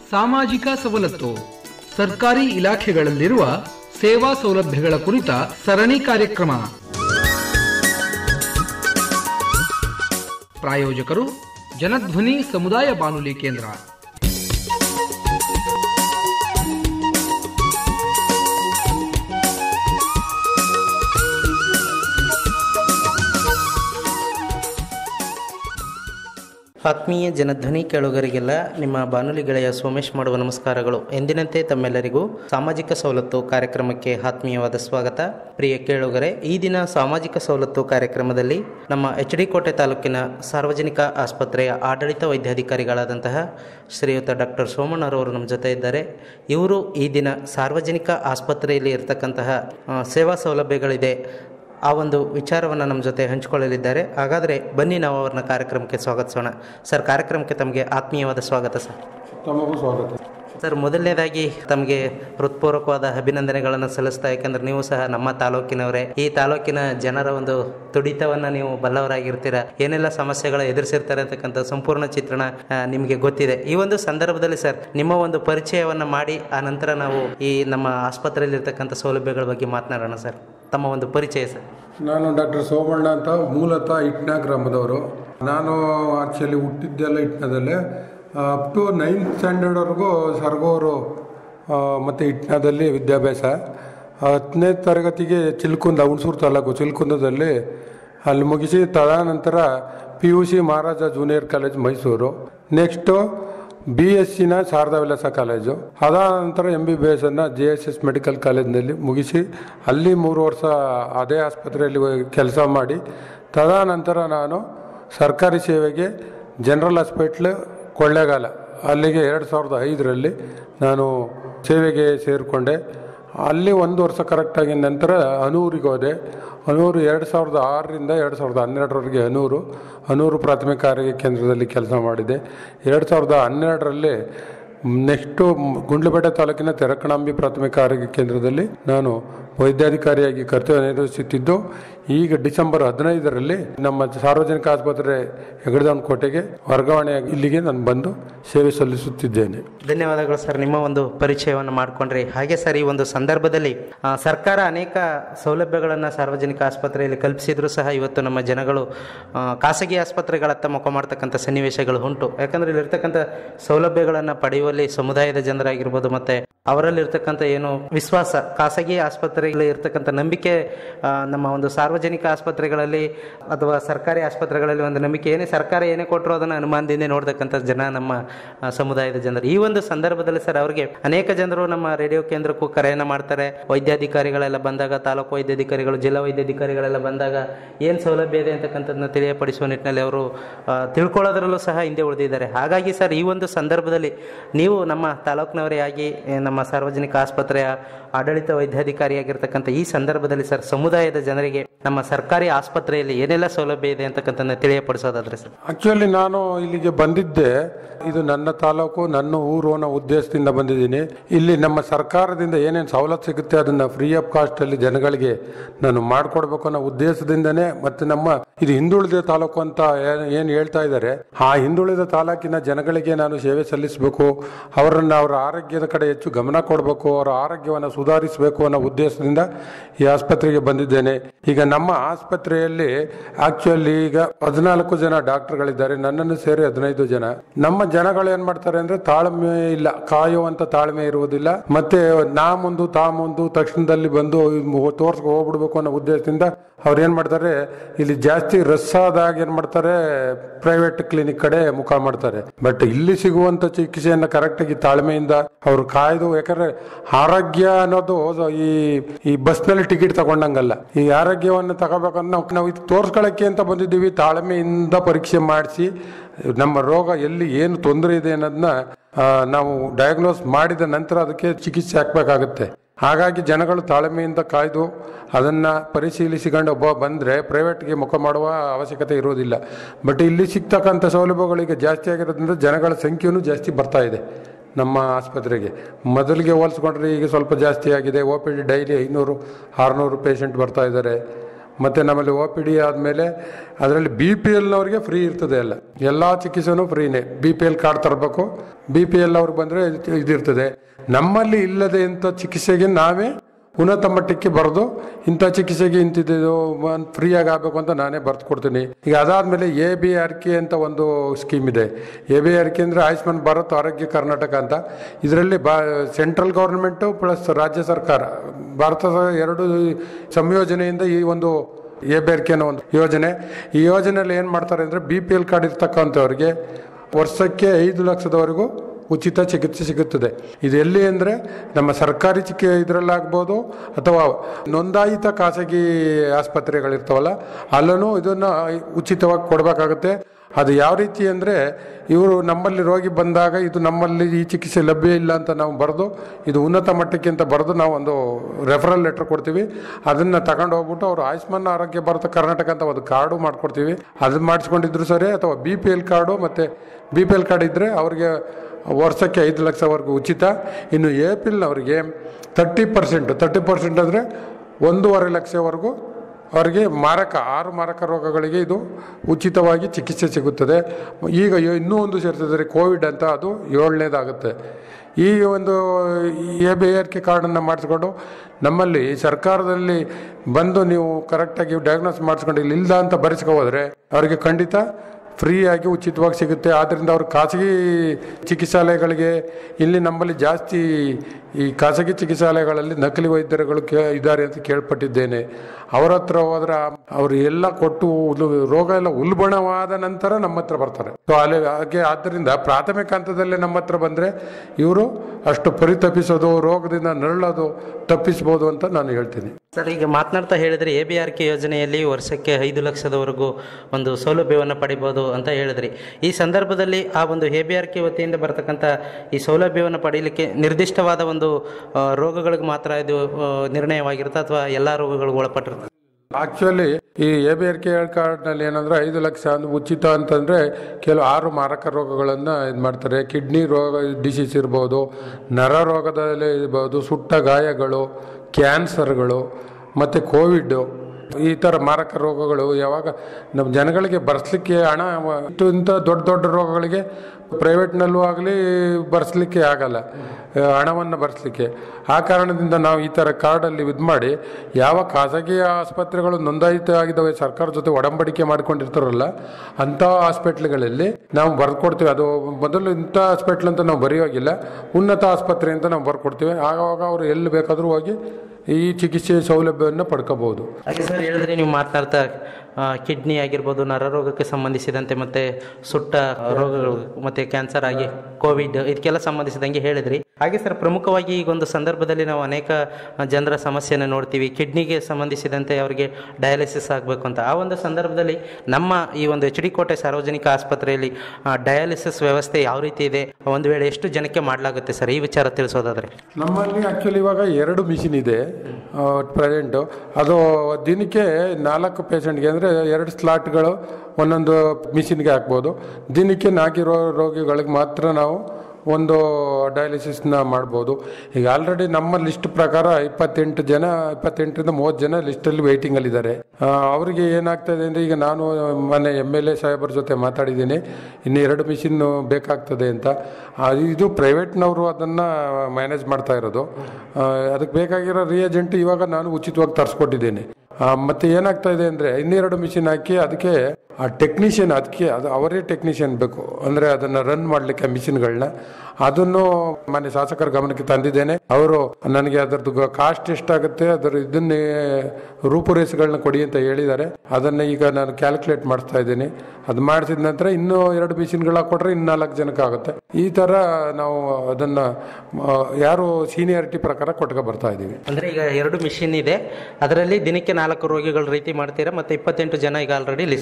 ಸಾಮಾಜಿಕ ಸವಲತ್ತು ಸರ್ಕಾರಿ ಇಲಾಖೆಗಳಲ್ಲಿರುವ ಸೇವಾ ಸೌಲಭ್ಯಗಳ ಕುರಿತ ಸರಣಿ ಕಾರ್ಯಕ್ರಮ ಪ್ರಾಯೋಜಕರು ಜನಧ್ವನಿ ಸಮುದಾಯ ಬಾನುಲಿ ಕೇಂದ್ರ ಆತ್ಮೀಯ ಜನಧ್ವನಿ ಕೇಳುಗರಿಗೆಲ್ಲ ನಿಮ್ಮ ಬಾನುಲಿ ಗೆಳೆಯ ಸೋಮೇಶ್ ಮಾಡುವ ನಮಸ್ಕಾರಗಳು ಎಂದಿನಂತೆ ತಮ್ಮೆಲ್ಲರಿಗೂ ಸಾಮಾಜಿಕ ಸವಲತ್ತು ಕಾರ್ಯಕ್ರಮಕ್ಕೆ ಆತ್ಮೀಯವಾದ ಸ್ವಾಗತ ಪ್ರಿಯ ಕೇಳುಗರೆ ಈ ದಿನ ಸಾಮಾಜಿಕ ಸವಲತ್ತು ಕಾರ್ಯಕ್ರಮದಲ್ಲಿ ನಮ್ಮ ಎಚ್ ಡಿ ಕೋಟೆ ತಾಲೂಕಿನ ಸಾರ್ವಜನಿಕ ಆಸ್ಪತ್ರೆಯ ಆಡಳಿತ ವೈದ್ಯಾಧಿಕಾರಿಗಳಾದಂತಹ ಶ್ರೀಯುತ ಡಾಕ್ಟರ್ ಸೋಮಣ್ಣರವರು ನಮ್ಮ ಜೊತೆ ಇದ್ದಾರೆ ಇವರು ಈ ದಿನ ಸಾರ್ವಜನಿಕ ಆಸ್ಪತ್ರೆಯಲ್ಲಿ ಇರತಕ್ಕಂತಹ ಆ, ಸೇವಾ ಸೌಲಭ್ಯಗಳಿದೆ ಆ ಒಂದು ವಿಚಾರವನ್ನು ನಮ್ಮ ಜೊತೆ ಹಂಚಿಕೊಳ್ಳಲಿದ್ದಾರೆ ಹಾಗಾದರೆ ಬನ್ನಿ ನಾವು ಅವ್ರನ್ನ ಕಾರ್ಯಕ್ರಮಕ್ಕೆ ಸ್ವಾಗತಿಸೋಣ ಸರ್ ಕಾರ್ಯಕ್ರಮಕ್ಕೆ ತಮಗೆ ಆತ್ಮೀಯವಾದ ಸ್ವಾಗತ ಸರ್ ತಮಗೂ ಸ್ವಾಗತ ಸರ್ ಮೊದಲನೇದಾಗಿ ತಮಗೆ ಹೃತ್ಪೂರ್ವಕವಾದ ಅಭಿನಂದನೆಗಳನ್ನು ಸಲ್ಲಿಸ್ತಾ ಯಾಕಂದ್ರೆ ನೀವು ಸಹ ನಮ್ಮ ತಾಲೂಕಿನವರೇ ಈ ತಾಲೂಕಿನ ಜನರ ಒಂದು ತುಡಿತವನ್ನು ನೀವು ಬಲ್ಲವರಾಗಿರ್ತೀರ ಏನೆಲ್ಲ ಸಮಸ್ಯೆಗಳು ಎದುರಿಸಿರ್ತಾರೆ ಅಂತಕ್ಕಂಥ ಸಂಪೂರ್ಣ ಚಿತ್ರಣ ಆ, ನಿಮಗೆ ಗೊತ್ತಿದೆ ಈ ಒಂದು ಸಂದರ್ಭದಲ್ಲಿ ಸರ್ ನಿಮ್ಮ ಒಂದು ಪರಿಚಯವನ್ನು ಮಾಡಿ ಆ ನಂತರ ನಾವು ಈ ನಮ್ಮ ಆಸ್ಪತ್ರೆಯಲ್ಲಿ ಇರ್ತಕ್ಕಂಥ ಸೌಲಭ್ಯಗಳ ಬಗ್ಗೆ ಮಾತನಾಡೋಣ ಸರ್ ತಮ್ಮ ಒಂದು ಪರಿಚಯ ಸರ್ ನಾನು ಡಾಕ್ಟರ್ ಸೋಮಣ್ಣ ಅಂತ ಮೂಲತಃ ಇಟ್ನಾ ಗ್ರಾಮದವರು ನಾನು ಆ್ಯಕ್ಚುಲಿ ಹುಟ್ಟಿದ್ದೆಲ್ಲ ಇಟ್ನಾದಲ್ಲೇ ಅಪ್ ಟು ನೈನ್ತ್ ಸ್ಟ್ಯಾಂಡರ್ಡ್ವರೆಗೂ ಸರ್ಗೋರು ಮತ್ತು ಇಟ್ನಾದಲ್ಲಿ ವಿದ್ಯಾಭ್ಯಾಸ ಹತ್ತನೇ ತರಗತಿಗೆ ಚಿಲ್ಕುಂದ ಹುಣಸೂರು ತಾಲೂಕು ಚಿಲ್ಕುಂದದಲ್ಲಿ ಅಲ್ಲಿ ಮುಗಿಸಿ ತದನಂತರ P U C Maharaja junior college Mysuru next B S ಸಿನ ಶಾರದಾ ವಿಲಾಸ ಕಾಲೇಜು ಅದಾದ ನಂತರ ಎಂ ಬಿ ಬಿ ಎಸ್ ಅನ್ನು ಜೆ ಎಸ್ ಎಸ್ ಮೆಡಿಕಲ್ ಕಾಲೇಜಿನಲ್ಲಿ ಮುಗಿಸಿ ಅಲ್ಲಿ ಮೂರು ವರ್ಷ ಅದೇ ಆಸ್ಪತ್ರೆಯಲ್ಲಿ ಕೆಲಸ ಮಾಡಿ ತದನಂತರ ನಾನು ಸರ್ಕಾರಿ ಸೇವೆಗೆ ಜನರಲ್ ಹಾಸ್ಪಿಟ್ಲ್ ಕೊಳ್ಳೇಗಾಲ ಅಲ್ಲಿಗೆ ಎರಡು ಸಾವಿರದ ಐದರಲ್ಲಿ ನಾನು ಸೇವೆಗೆ ಸೇರಿಕೊಂಡೆ ಅಲ್ಲಿ ಒಂದು ವರ್ಷ ಕರೆಕ್ಟಾಗಿ ನಂತರ ಅನೂರಿಗೆ ಹೋದೆ ಅನೂರು ಎರಡು ಸಾವಿರದ ಆರರಿಂದ ಎರಡು ಸಾವಿರದ ಹನ್ನೆರಡರವರೆಗೆ ಅನೂರು ಅನೂರು ಪ್ರಾಥಮಿಕ ಆರೋಗ್ಯ ಕೇಂದ್ರದಲ್ಲಿ ಕೆಲಸ ಮಾಡಿದೆ ಎರಡು ಸಾವಿರದ ಹನ್ನೆರಡರಲ್ಲಿ ನೆಕ್ಸ್ಟು ಗುಂಡ್ಲುಪೇಟೆ ತಾಲೂಕಿನ ತೆರಕಣಾಂಬಿ ಪ್ರಾಥಮಿಕ ಆರೋಗ್ಯ ಕೇಂದ್ರದಲ್ಲಿ ನಾನು ವೈದ್ಯಾಧಿಕಾರಿಯಾಗಿ ಕರ್ತವ್ಯ ನಿರ್ವಹಿಸುತ್ತಿದ್ದು ಈಗ ಡಿಸೆಂಬರ್ ಹದಿನೈದರಲ್ಲಿ ನಮ್ಮ ಸಾರ್ವಜನಿಕ ಆಸ್ಪತ್ರೆ ಹೆಗಡದವನ ಕೋಟೆಗೆ ವರ್ಗಾವಣೆಯಾಗಿ ಇಲ್ಲಿಗೆ ನಾನು ಬಂದು ಸೇವೆ ಸಲ್ಲಿಸುತ್ತಿದ್ದೇನೆ ಧನ್ಯವಾದಗಳು ಸರ್ ನಿಮ್ಮ ಒಂದು ಪರಿಚಯವನ್ನು ಮಾಡಿಕೊಂಡ್ರಿ ಹಾಗೆ ಸರ್ ಈ ಒಂದು ಸಂದರ್ಭದಲ್ಲಿ ಆ, ಸರ್ಕಾರ ಅನೇಕ ಸೌಲಭ್ಯಗಳನ್ನು ಸಾರ್ವಜನಿಕ ಆಸ್ಪತ್ರೆಯಲ್ಲಿ ಕಲ್ಪಿಸಿದ್ರು ಸಹ ಇವತ್ತು ನಮ್ಮ ಜನಗಳು ಆ, ಖಾಸಗಿ ಆಸ್ಪತ್ರೆಗಳತ್ತ ಮುಖ ಮಾಡ್ತಕ್ಕಂಥ ಸನ್ನಿವೇಶಗಳು ಉಂಟು ಯಾಕಂದ್ರೆ ಇಲ್ಲಿರ್ತಕ್ಕಂಥ ಸೌಲಭ್ಯಗಳನ್ನು ಪಡೆಯುವಲ್ಲಿ ಸಮುದಾಯದ ಜನರಾಗಿರ್ಬೋದು ಮತ್ತೆ ಅವರಲ್ಲಿರ್ತಕ್ಕಂಥ ಏನು ವಿಶ್ವಾಸ ಖಾಸಗಿ ಆಸ್ಪತ್ರೆಗಳಲ್ಲಿ ಇರ್ತಕ್ಕಂಥ ನಂಬಿಕೆ ಆ, ನಮ್ಮ ಒಂದು ಸಾರ್ವಜನಿಕ ಆಸ್ಪತ್ರೆಗಳಲ್ಲಿ ಅಥವಾ ಸರ್ಕಾರಿ ಆಸ್ಪತ್ರೆಗಳಲ್ಲಿ ಒಂದು ನಂಬಿಕೆ ಏನೇ ಸರ್ಕಾರ ಏನೇ ಕೊಟ್ಟರು ಅದನ್ನು ಅನುಮಾನದಿಂದ ನೋಡ್ತಕ್ಕಂಥ ಜನ ನಮ್ಮ ಆ, ಸಮುದಾಯದ ಜನರು ಈ ಒಂದು ಸಂದರ್ಭದಲ್ಲಿ ಸರ್ ಅವರಿಗೆ ಅನೇಕ ಜನರು ನಮ್ಮ ರೇಡಿಯೋ ಕೇಂದ್ರಕ್ಕೂ ಕರೆಯನ್ನು ಮಾಡ್ತಾರೆ ವೈದ್ಯಾಧಿಕಾರಿಗಳೆಲ್ಲ ಬಂದಾಗ ತಾಲೂಕು ವೈದ್ಯಾಧಿಕಾರಿಗಳು ಜಿಲ್ಲಾ ವೈದ್ಯಾಧಿಕಾರಿಗಳೆಲ್ಲ ಬಂದಾಗ ಏನು ಸೌಲಭ್ಯ ಇದೆ ಅಂತಕ್ಕಂಥದ್ದನ್ನ ತಿಳಿಯಪಡಿಸುವ ನಿಟ್ಟಿನಲ್ಲಿ ಅವರು ಆ, ತಿಳ್ಕೊಳ್ಳೋದ್ರಲ್ಲೂ ಸಹ ಹಿಂದೆ ಉಳಿದಿದ್ದಾರೆ ಹಾಗಾಗಿ ಸರ್ ಈ ಒಂದು ಸಂದರ್ಭದಲ್ಲಿ ನೀವು ನಮ್ಮ ತಾಲೂಕಿನವರೇ ಆಗಿ ಏ, ನಮ್ಮ ಸಾರ್ವಜನಿಕ ಆಸ್ಪತ್ರೆಯ ಆಡಳಿತ ವೈದ್ಯಾಧಿಕಾರಿಯಾಗಿರ್ತಕ್ಕಂಥ ಈ ಸಂದರ್ಭದಲ್ಲಿ ಸರ್ ಸಮುದಾಯದ ಜನರಿಗೆ ನಮ್ಮ ಸರ್ಕಾರಿ ಆಸ್ಪತ್ರೆಯಲ್ಲಿ ಏನೆಲ್ಲ ಸೌಲಭ್ಯ ಇದೆ ಅಂತಕ್ಕಂಥದ್ದನ್ನ ತಿಳಿಯಪಡಿಸೋದಾದ್ರೆ ಸರ್ ಆಕ್ಚುಲಿ ನಾನು ಇಲ್ಲಿಗೆ ಬಂದಿದ್ದೆ ಇದು ನನ್ನ ತಾಲೂಕು ನನ್ನ ಊರು ಅನ್ನೋ ಉದ್ದೇಶದಿಂದ ಬಂದಿದ್ದೀನಿ ಇಲ್ಲಿ ನಮ್ಮ ಸರ್ಕಾರದಿಂದ ಏನೇನು ಸವಲತ್ತು ಸಿಗುತ್ತೆ ಅದನ್ನ ಫ್ರೀ ಆಫ್ ಕಾಸ್ಟ್ ಅಲ್ಲಿ ಜನಗಳಿಗೆ ನಾನು ಮಾಡಿಕೊಡ್ಬೇಕು ಅನ್ನೋ ಉದ್ದೇಶದಿಂದನೇ ಮತ್ತೆ ನಮ್ಮ ಇದು ಹಿಂದುಳಿದ ತಾಲೂಕು ಅಂತ ಏನ್- ಏನ್ ಹೇಳ್ತಾ ಇದ್ದಾರೆ ಆ ಹಿಂದುಳಿದ ತಾಲೂಕಿನ ಜನಗಳಿಗೆ ನಾನು ಸೇವೆ ಸಲ್ಲಿಸಬೇಕು ಅವರನ್ನ ಅವರ ಆರೋಗ್ಯದ ಕಡೆ ಹೆಚ್ಚು ಗಮನ ಕೊಡಬೇಕು ಅವರ ಆರೋಗ್ಯವನ್ನು ಸುಧಾರಿಸಬೇಕು ಅನ್ನೋ ಉದ್ದೇಶದಿಂದ ಈ ಆಸ್ಪತ್ರೆಗೆ ಬಂದಿದ್ದೇನೆ ಈಗ ನಮ್ಮ ಆಸ್ಪತ್ರೆಯಲ್ಲಿ ಆಕ್ಚುಲಿ ಈಗ ಹದಿನಾಲ್ಕು ಜನ ಡಾಕ್ಟರ್ಗಳಿದ್ದಾರೆ ನನ್ನನ್ನು ಸೇರಿ ಹದಿನೈದು ಜನ ನಮ್ಮ ಜನಗಳು ಏನ್ ಮಾಡ್ತಾರೆ ಅಂದ್ರೆ ತಾಳ್ಮೆ ಇಲ್ಲ ಕಾಯುವಂತ ತಾಳ್ಮೆ ಇರುವುದಿಲ್ಲ ಮತ್ತೆ ನಾ ಮುಂದು ತಾ ಮುಂದು ತಕ್ಷಣದಲ್ಲಿ ಬಂದು ತೋರ್ಸ್ಕೊ ಹೋಗ್ಬಿಡ್ಬೇಕು ಅನ್ನೋ ಉದ್ದೇಶದಿಂದ ಅವ್ರು ಏನ್ ಮಾಡ್ತಾರೆ ಇಲ್ಲಿ ಜಾಸ್ತಿ ರಸ್ ಆದಾಗ ಏನ್ ಮಾಡ್ತಾರೆ ಪ್ರೈವೇಟ್ ಕ್ಲಿನಿಕ್ ಕಡೆ ಮುಖ ಮಾಡ್ತಾರೆ ಬಟ್ ಇಲ್ಲಿ ಸಿಗುವಂತ ಚಿಕಿತ್ಸೆಯನ್ನ ಕರೆಕ್ಟ್ ಆಗಿ ತಾಳ್ಮೆಯಿಂದ ಅವ್ರು ಕಾಯ್ದು ಯಾಕಂದ್ರೆ ಆರೋಗ್ಯ ಅನ್ನೋದು ಈ ಈ ಬಸ್ ನಲ್ಲಿ ಟಿಕೆಟ್ ತಗೊಂಡಂಗಲ್ಲ ಈ ಆರೋಗ್ಯವನ್ನು ತಗೋಬೇಕಂದ್ರೆ ನಾವು ನಾವು ಇದು ತೋರ್ಸ್ಕೊಳಕ್ಕೆ ಅಂತ ಬಂದಿದ್ದೀವಿ ತಾಳ್ಮೆಯಿಂದ ಪರೀಕ್ಷೆ ಮಾಡಿಸಿ ನಮ್ಮ ರೋಗ ಎಲ್ಲಿ ಏನು ತೊಂದರೆ ಇದೆ ಅನ್ನೋದನ್ನ ಆ, ನಾವು ಡಯಾಗ್ನೋಸ್ ಮಾಡಿದ ನಂತರ ಅದಕ್ಕೆ ಚಿಕಿತ್ಸೆ ಹಾಕ್ಬೇಕಾಗತ್ತೆ ಹಾಗಾಗಿ ಜನಗಳು ತಾಳ್ಮೆಯಿಂದ ಕಾಯ್ದು ಅದನ್ನ ಪರಿಶೀಲಿಸಿಕೊಂಡು ಒಬ್ಬ ಬಂದ್ರೆ ಪ್ರೈವೇಟ್ಗೆ ಮುಖ ಮಾಡುವ ಅವಶ್ಯಕತೆ ಇರೋದಿಲ್ಲ ಬಟ್ ಇಲ್ಲಿ ಸಿಗ್ತಕ್ಕಂಥ ಸೌಲಭ್ಯಗಳು ಈಗ ಜಾಸ್ತಿ ಆಗಿರೋದ್ರಿಂದ ಜನಗಳ ಸಂಖ್ಯೆನೂ ಜಾಸ್ತಿ ಬರ್ತಾ ಇದೆ ನಮ್ಮ ಆಸ್ಪತ್ರೆಗೆ ಮೊದಲಿಗೆ ಹೋಲಿಸ್ಕೊಂಡ್ರೆ ಈಗ ಸ್ವಲ್ಪ ಜಾಸ್ತಿ ಆಗಿದೆ ಒ ಪಿ ಡಿ ಡೈಲಿ ಐನೂರು ಆರುನೂರು ಪೇಷಂಟ್ ಬರ್ತಾ ಇದ್ದಾರೆ ಮತ್ತು ನಮ್ಮಲ್ಲಿ ಒ ಪಿ ಡಿ ಆದಮೇಲೆ ಅದರಲ್ಲಿ ಬಿ ಪಿ ಎಲ್ನವ್ರಿಗೆ ಫ್ರೀ ಇರ್ತದೆ ಎಲ್ಲ ಎಲ್ಲ ಚಿಕಿತ್ಸೆನೂ ಫ್ರೀನೇ ಬಿ ಪಿ ಎಲ್ ಕಾರ್ಡ್ ತರಬೇಕು ಬಿ ಪಿ ಎಲ್ ಅವ್ರಿಗೆ ಬಂದರೆ ಇದಿರ್ತದೆ ನಮ್ಮಲ್ಲಿ ಇಲ್ಲದೆ ಇಂಥ ಚಿಕಿತ್ಸೆಗೆ ನಾವೇ ಉನ್ನತ ಮಟ್ಟಕ್ಕೆ ಬರೆದು ಇಂಥ ಚಿಕಿತ್ಸೆಗೆ ಇಂತಿದ್ದು ಫ್ರೀಯಾಗಿ ಆಗಬೇಕು ಅಂತ ನಾನೇ ಬರ್ದು ಕೊಡ್ತೀನಿ ಈಗ ಅದಾದಮೇಲೆ ಎ ಬಿ ಆರ್ ಕೆ ಅಂತ ಒಂದು ಸ್ಕೀಮ್ ಇದೆ ಎ ಬಿ ಆರ್ ಕೆ ಅಂದರೆ ಆಯುಷ್ಮಾನ್ ಭಾರತ್ ಆರೋಗ್ಯ ಕರ್ನಾಟಕ ಅಂತ ಇದರಲ್ಲಿ ಬಾ ಸೆಂಟ್ರಲ್ ಗೌರ್ಮೆಂಟು ಪ್ಲಸ್ ರಾಜ್ಯ ಸರ್ಕಾರ ಭಾರತದ ಎರಡು ಸಂಯೋಜನೆಯಿಂದ ಈ ಒಂದು ಎ ಬಿ ಆರ್ ಕೆ ಅನ್ನೋ ಒಂದು ಯೋಜನೆ ಈ ಯೋಜನೆಯಲ್ಲಿ ಏನು ಮಾಡ್ತಾರೆ ಅಂದರೆ ಬಿ ಪಿ ಎಲ್ ಕಾರ್ಡ್ ಇರ್ತಕ್ಕಂಥವ್ರಿಗೆ ವರ್ಷಕ್ಕೆ ಐದು ಲಕ್ಷದವರೆಗೂ ಉಚಿತ ಚಿಕಿತ್ಸೆ ಸಿಗುತ್ತದೆ ಇದು ಎಲ್ಲಿ ಅಂದರೆ ನಮ್ಮ ಸರ್ಕಾರಿ ಚಿಕಿ ಇದರಲ್ಲಾಗ್ಬೋದು ಅಥವಾ ನೋಂದಾಯಿತ ಖಾಸಗಿ ಆಸ್ಪತ್ರೆಗಳಿರ್ತಾವಲ್ಲ ಅಲ್ಲೂ ಇದನ್ನು ಉಚಿತವಾಗಿ ಕೊಡಬೇಕಾಗುತ್ತೆ ಅದು ಯಾವ ರೀತಿ ಅಂದರೆ ಇವರು ನಮ್ಮಲ್ಲಿ ರೋಗಿ ಬಂದಾಗ ಇದು ನಮ್ಮಲ್ಲಿ ಈ ಚಿಕಿತ್ಸೆ ಲಭ್ಯ ಇಲ್ಲ ಅಂತ ನಾವು ಬರೆದು ಇದು ಉನ್ನತ ಮಟ್ಟಕ್ಕೆ ಅಂತ ಬರೆದು ನಾವು ಒಂದು ರೆಫರಲ್ ಲೆಟರ್ ಕೊಡ್ತೀವಿ ಅದನ್ನು ತಗೊಂಡು ಹೋಗ್ಬಿಟ್ಟು ಅವರು ಆಯುಷ್ಮಾನ್ ಆರೋಗ್ಯ ಭಾರತ ಕರ್ನಾಟಕ ಅಂತ ಒಂದು ಕಾರ್ಡು ಮಾಡ್ಕೊಡ್ತೀವಿ ಅದನ್ನ ಮಾಡಿಸ್ಕೊಂಡಿದ್ರು ಸರಿ ಅಥವಾ ಬಿ ಪಿ ಎಲ್ ಕಾರ್ಡು ಮತ್ತು ಬಿ ಪಿ ಎಲ್ ಕಾರ್ಡ್ ಇದ್ದರೆ ಅವ್ರಿಗೆ ವರ್ಷಕ್ಕೆ ಐದು ಲಕ್ಷವರೆಗೂ ಉಚಿತ ಇನ್ನು ಎ ಪಿಲ್ನವರಿಗೆ ತರ್ಟಿ ಪರ್ಸೆಂಟ್ ತರ್ಟಿ ಪರ್ಸೆಂಟ್ ಅಂದರೆ ಒಂದೂವರೆ ಲಕ್ಷವರೆಗೂ ಅವರಿಗೆ ಮಾರಕ ಆರು ಮಾರಕ ರೋಗಗಳಿಗೆ ಇದು ಉಚಿತವಾಗಿ ಚಿಕಿತ್ಸೆ ಸಿಗುತ್ತದೆ ಈಗ ಇ- ಇನ್ನೂ ಒಂದು ಸೇರ್ತದೆ ಕೋವಿಡ್ ಅಂತ ಅದು ಏಳನೇದಾಗುತ್ತೆ ಈ ಒಂದು ಎ ಬಿ ಆರ್ ಕೆ ಕಾರ್ಡನ್ನು ಮಾಡಿಸ್ಕೊಂಡು ನಮ್ಮಲ್ಲಿ ಸರ್ಕಾರದಲ್ಲಿ ಬಂದು ನೀವು ಕರೆಕ್ಟಾಗಿ ಡಯಾಗ್ನೋಸ್ ಮಾಡಿಸ್ಕೊಂಡು ಇಲ್ಲಿ ಇಲ್ಲ ಅಂತ ಬರೆಸ್ಕೊ ಹೋದ್ರೆ ಅವರಿಗೆ ಖಂಡಿತ ಫ್ರೀಯಾಗಿ ಉಚಿತವಾಗಿ ಸಿಗುತ್ತೆ ಆದ್ದರಿಂದ ಅವರು ಖಾಸಗಿ ಚಿಕಿತ್ಸಾಲಯಗಳಿಗೆ ಇಲ್ಲಿ ನಮ್ಮಲ್ಲಿ ಜಾಸ್ತಿ ಈ ಖಾಸಗಿ ಚಿಕಿತ್ಸಾಲಯಗಳಲ್ಲಿ ನಕಲಿ ವೈದ್ಯರುಗಳು ಕೇ ಇದ್ದಾರೆ ಅಂತ ಕೇಳ್ಪಟ್ಟಿದ್ದೇನೆ ಅವರ ಹತ್ರ ಹೋದ್ರೆ ಅವರು ಎಲ್ಲ ಕೊಟ್ಟು ಉಲು- ರೋಗ ಎಲ್ಲ ಉಲ್ಬಣವಾದ ನಂತರ ನಮ್ಮ ಹತ್ರ ಬರ್ತಾರೆ ಸೊ ಅಲ್ಲಿ ಹಾಗೆ ಆದ್ದರಿಂದ ಪ್ರಾಥಮಿಕ ಹಂತದಲ್ಲೇ ನಮ್ಮ ಹತ್ರ ಬಂದರೆ ಇವರು ಅಷ್ಟು ಪರಿತಪಿಸೋದು ರೋಗದಿಂದ ನರಳೋದು ತಪ್ಪಿಸ್ಬೋದು ಅಂತ ನಾನು ಹೇಳ್ತೀನಿ ಸರ್ ಈಗ ಮಾತನಾಡ್ತಾ ಹೇಳಿದ್ರಿ ಎ ಬಿ ಆರ್ ಕೆ ಯೋಜನೆಯಲ್ಲಿ ವರ್ಷಕ್ಕೆ ಐದು ಲಕ್ಷದವರೆಗೂ ಒಂದು ಸೌಲಭ್ಯವನ್ನು ಪಡಿಬೋದು ಅಂತ ಹೇಳಿದ್ರಿ ಈ ಸಂದರ್ಭದಲ್ಲಿ ಆ ಒಂದು ಎ ಬಿ ಆರ್ ಕೆ ವತಿಯಿಂದ ಬರ್ತಕ್ಕಂಥ ಈ ಸೌಲಭ್ಯವನ್ನು ಪಡೀಲಿಕ್ಕೆ ನಿರ್ದಿಷ್ಟವಾದ ಒಂದು ಆ, ರೋಗಗಳಿಗೆ ಮಾತ್ರ ಇದು ಆ, ನಿರ್ಣಯವಾಗಿರುತ್ತೆ ಅಥವಾ ಎಲ್ಲ ರೋಗಗಳಿಗೂ ಒಳಪಟ್ಟಿರುತ್ತೆ ಆಕ್ಚುಲಿ ಈ ಎ ಬಿ ಆರ್ ಕೆ ಕಾರ್ಡ್ನಲ್ಲಿ ಏನಂದ್ರೆ ಐದು ಲಕ್ಷ ಅಂದ್ರೆ ಉಚಿತ ಅಂತಂದ್ರೆ ಕೆಲವು ಆರು ಮಾರಕ ರೋಗಗಳನ್ನು ಇದು ಮಾಡ್ತಾರೆ ಕಿಡ್ನಿ ರೋಗ ಡಿಸೀಸ್ ಇರ್ಬೋದು ನರ ರೋಗದಲ್ಲಿ ಇರ್ಬೋದು ಸುಟ್ಟ ಗಾಯಗಳು ಕ್ಯಾನ್ಸರ್ಗಳು ಮತ್ತು ಕೋವಿಡ್ ಈ ಥರ ಮಾರಕ ರೋಗಗಳು ಯಾವಾಗ ನಮ್ಮ ಜನಗಳಿಗೆ ಬರ್ಸ್ಲಿಕ್ಕೆ ಹಣ ಇಷ್ಟು ಇಂಥ ದೊಡ್ಡ ದೊಡ್ಡ ರೋಗಗಳಿಗೆ ಪ್ರೈವೇಟ್ನಲ್ಲೂ ಆಗಲಿ ಬರ್ಸ್ಲಿಕ್ಕೆ ಆಗಲ್ಲ ಹಣವನ್ನು ಬರ್ಸ್ಲಿಕ್ಕೆ ಆ ಕಾರಣದಿಂದ ನಾವು ಈ ಥರ ಕಾರ್ಡಲ್ಲಿ ಇದು ಮಾಡಿ ಯಾವ ಖಾಸಗಿ ಆಸ್ಪತ್ರೆಗಳು ನೋಂದಾಯಿತ ಆಗಿದ್ದಾವೆ ಸರ್ಕಾರ ಜೊತೆ ಒಡಂಬಡಿಕೆ ಮಾಡ್ಕೊಂಡಿರ್ತಾರಲ್ಲ ಅಂಥ ಹಾಸ್ಪಿಟ್ಲ್ಗಳಲ್ಲಿ ನಾವು ಬರ್ಕೊಡ್ತೀವಿ ಅದು ಮೊದಲು ಇಂಥ ಹಾಸ್ಪಿಟ್ಲ್ ಅಂತ ನಾವು ಬರೆಯೋಗಿಲ್ಲ ಉನ್ನತ ಆಸ್ಪತ್ರೆ ಅಂತ ನಾವು ಬರ್ಕೊಡ್ತೀವಿ ಆವಾಗ ಅವರು ಎಲ್ಲಿ ಬೇಕಾದರೂ ಹೋಗಿ ಈ ಚಿಕಿತ್ಸೆ ಸೌಲಭ್ಯವನ್ನು ಪಡ್ಕೋಬಹುದು ಹಾಗೆ ಸರ್ ಹೇಳಿದ್ರೆ ನೀವು ಮಾತನಾಡ್ತಾ ಕಿಡ್ನಿ ಆಗಿರ್ಬೋದು ನರರೋಗಕ್ಕೆ ಸಂಬಂಧಿಸಿದಂತೆ ಮತ್ತೆ ಸುಟ್ಟ ರೋಗಗಳು ಮತ್ತೆ ಕ್ಯಾನ್ಸರ್ ಆಗಿ ಕೋವಿಡ್ ಇದಕ್ಕೆಲ್ಲ ಸಂಬಂಧಿಸಿದಂಗೆ ಹೇಳಿದ್ರಿ ಹಾಗೆ ಸರ್ ಪ್ರಮುಖವಾಗಿ ಈಗ ಒಂದು ಸಂದರ್ಭದಲ್ಲಿ ನಾವು ಅನೇಕ ಜನರ ಸಮಸ್ಯೆಯನ್ನು ನೋಡ್ತೀವಿ ಕಿಡ್ನಿಗೆ ಸಂಬಂಧಿಸಿದಂತೆ ಅವರಿಗೆ ಡಯಾಲಿಸಿಸ್ ಆಗಬೇಕು ಅಂತ ಆ ಒಂದು ಸಂದರ್ಭದಲ್ಲಿ ನಮ್ಮ ಈ ಒಂದು ಎಚ್ ಡಿ ಕೋಟೆ ಸಾರ್ವಜನಿಕ ಆಸ್ಪತ್ರೆಯಲ್ಲಿ ಡಯಾಲಿಸಿಸ್ ವ್ಯವಸ್ಥೆ ಯಾವ ರೀತಿ ಇದೆ ಒಂದು ವೇಳೆ ಎಷ್ಟು ಜನಕ್ಕೆ ಮಾಡಲಾಗುತ್ತೆ ಸರ್ ಈ ವಿಚಾರ ತಿಳಿಸೋದಾದ್ರೆ ನಮ್ಮಲ್ಲಿ ಆ್ಯಕ್ಚುಲಿ ಇವಾಗ ಎರಡು ಮಿಷಿನ್ ಇದೆ ಪ್ರೆಸೆಂಟು ಅದು ದಿನಕ್ಕೆ ನಾಲ್ಕು ಪೇಷಂಟ್ಗೆ ಅಂದರೆ ಎರಡು ಸ್ಲಾಟ್ಗಳು ಒಂದೊಂದು ಮಿಷಿನ್ಗೆ ಹಾಕ್ಬೋದು ದಿನಕ್ಕೆ ನಾಲ್ಕಿರೋ ರೋಗಿಗಳಿಗೆ ಮಾತ್ರ ನಾವು ಒಂದು ಡಯಾಲಿಸಿಸ್ನ ಮಾಡ್ಬೋದು ಈಗ ಆಲ್ರೆಡಿ ನಮ್ಮ ಲಿಸ್ಟ್ ಪ್ರಕಾರ ಇಪ್ಪತ್ತೆಂಟು ಜನ ಇಪ್ಪತ್ತೆಂಟರಿಂದ ಮೂವತ್ತು ಜನ ಲಿಸ್ಟಲ್ಲಿ ವೆಯ್ಟಿಂಗಲ್ಲಿದ್ದಾರೆ ಅವರಿಗೆ ಏನಾಗ್ತದೆ ಅಂದರೆ ಈಗ ನಾನು ಮೊನ್ನೆ ಎಮ್ ಎಲ್ ಎ ಸಾಹೇಬರ ಜೊತೆ ಮಾತಾಡಿದ್ದೀನಿ ಇನ್ನು ಎರಡು ಮಿಷಿನ್ ಬೇಕಾಗ್ತದೆ ಅಂತ ಆ, ಇದು ಪ್ರೈವೇಟ್ನವರು ಅದನ್ನು ಮ್ಯಾನೇಜ್ ಮಾಡ್ತಾ ಇರೋದು ಆ, ಅದಕ್ಕೆ ಬೇಕಾಗಿರೋ ರಿಯೇಜೆಂಟ್ ಇವಾಗ ನಾನು ಉಚಿತವಾಗಿ ತರಿಸ್ಕೊಟ್ಟಿದ್ದೇನೆ ಆ, ಮತ್ತೆ ಏನಾಗ್ತಾ ಇದೆ ಅಂದರೆ ಇನ್ನೆರಡು ಮಿಷಿನ್ ಹಾಕಿ ಅದಕ್ಕೆ ಆ ಟೆಕ್ನಿಷಿಯನ್ ಅದಕ್ಕೆ ಅದು ಅವರೇ ಟೆಕ್ನಿಷಿಯನ್ ಬೇಕು ಅಂದರೆ ಅದನ್ನು ರನ್ ಮಾಡಲಿಕ್ಕೆ ಮಿಷಿನ್ಗಳನ್ನ ಅದನ್ನು ಮನೆ ಶಾಸಕರ ಗಮನಕ್ಕೆ ತಂದಿದ್ದೇನೆ ಅವರು ನನಗೆ ಅದರದ್ದು ಕಾಸ್ಟ್ ಎಷ್ಟಾಗುತ್ತೆ ಅದರ ಇದನ್ನೇ ರೂಪುರೇಷೆಗಳನ್ನ ಕೊಡಿ ಅಂತ ಹೇಳಿದ್ದಾರೆ ಅದನ್ನು ಈಗ ನಾನು ಕ್ಯಾಲ್ಕುಲೇಟ್ ಮಾಡಿಸ್ತಾ ಇದ್ದೀನಿ ಅದು ಮಾಡಿಸಿದ ನಂತರ ಇನ್ನೂ ಎರಡು ಮಿಷಿನ್ಗಳು ಕೊಟ್ಟರೆ ಇನ್ನು ನಾಲ್ಕು ಜನಕ್ಕೆ ಆಗುತ್ತೆ ಈ ಥರ ನಾವು ಅದನ್ನು ಯಾರು ಸೀನಿಯಾರಿಟಿ ಪ್ರಕಾರ ಕೊಟ್ಕೊ ಬರ್ತಾ ಇದ್ದೀವಿ ಅಂದ್ರೆ ಈಗ ಎರಡು ಮಿಷಿನ್ ಇದೆ ಅದರಲ್ಲಿ ದಿನಕ್ಕೆ ನಾಲ್ಕು ರೋಗಿಗಳ ರೀತಿ ಮಾಡ್ತೀರಾ ಮತ್ತೆ ಇಪ್ಪತ್ತೆಂಟು ಜನ ಈಗ ಆಲ್ರೆಡಿ ಲಿಸ್ಟ್ ಅಲ್ಲಿ ಇದ್ದಾರೆ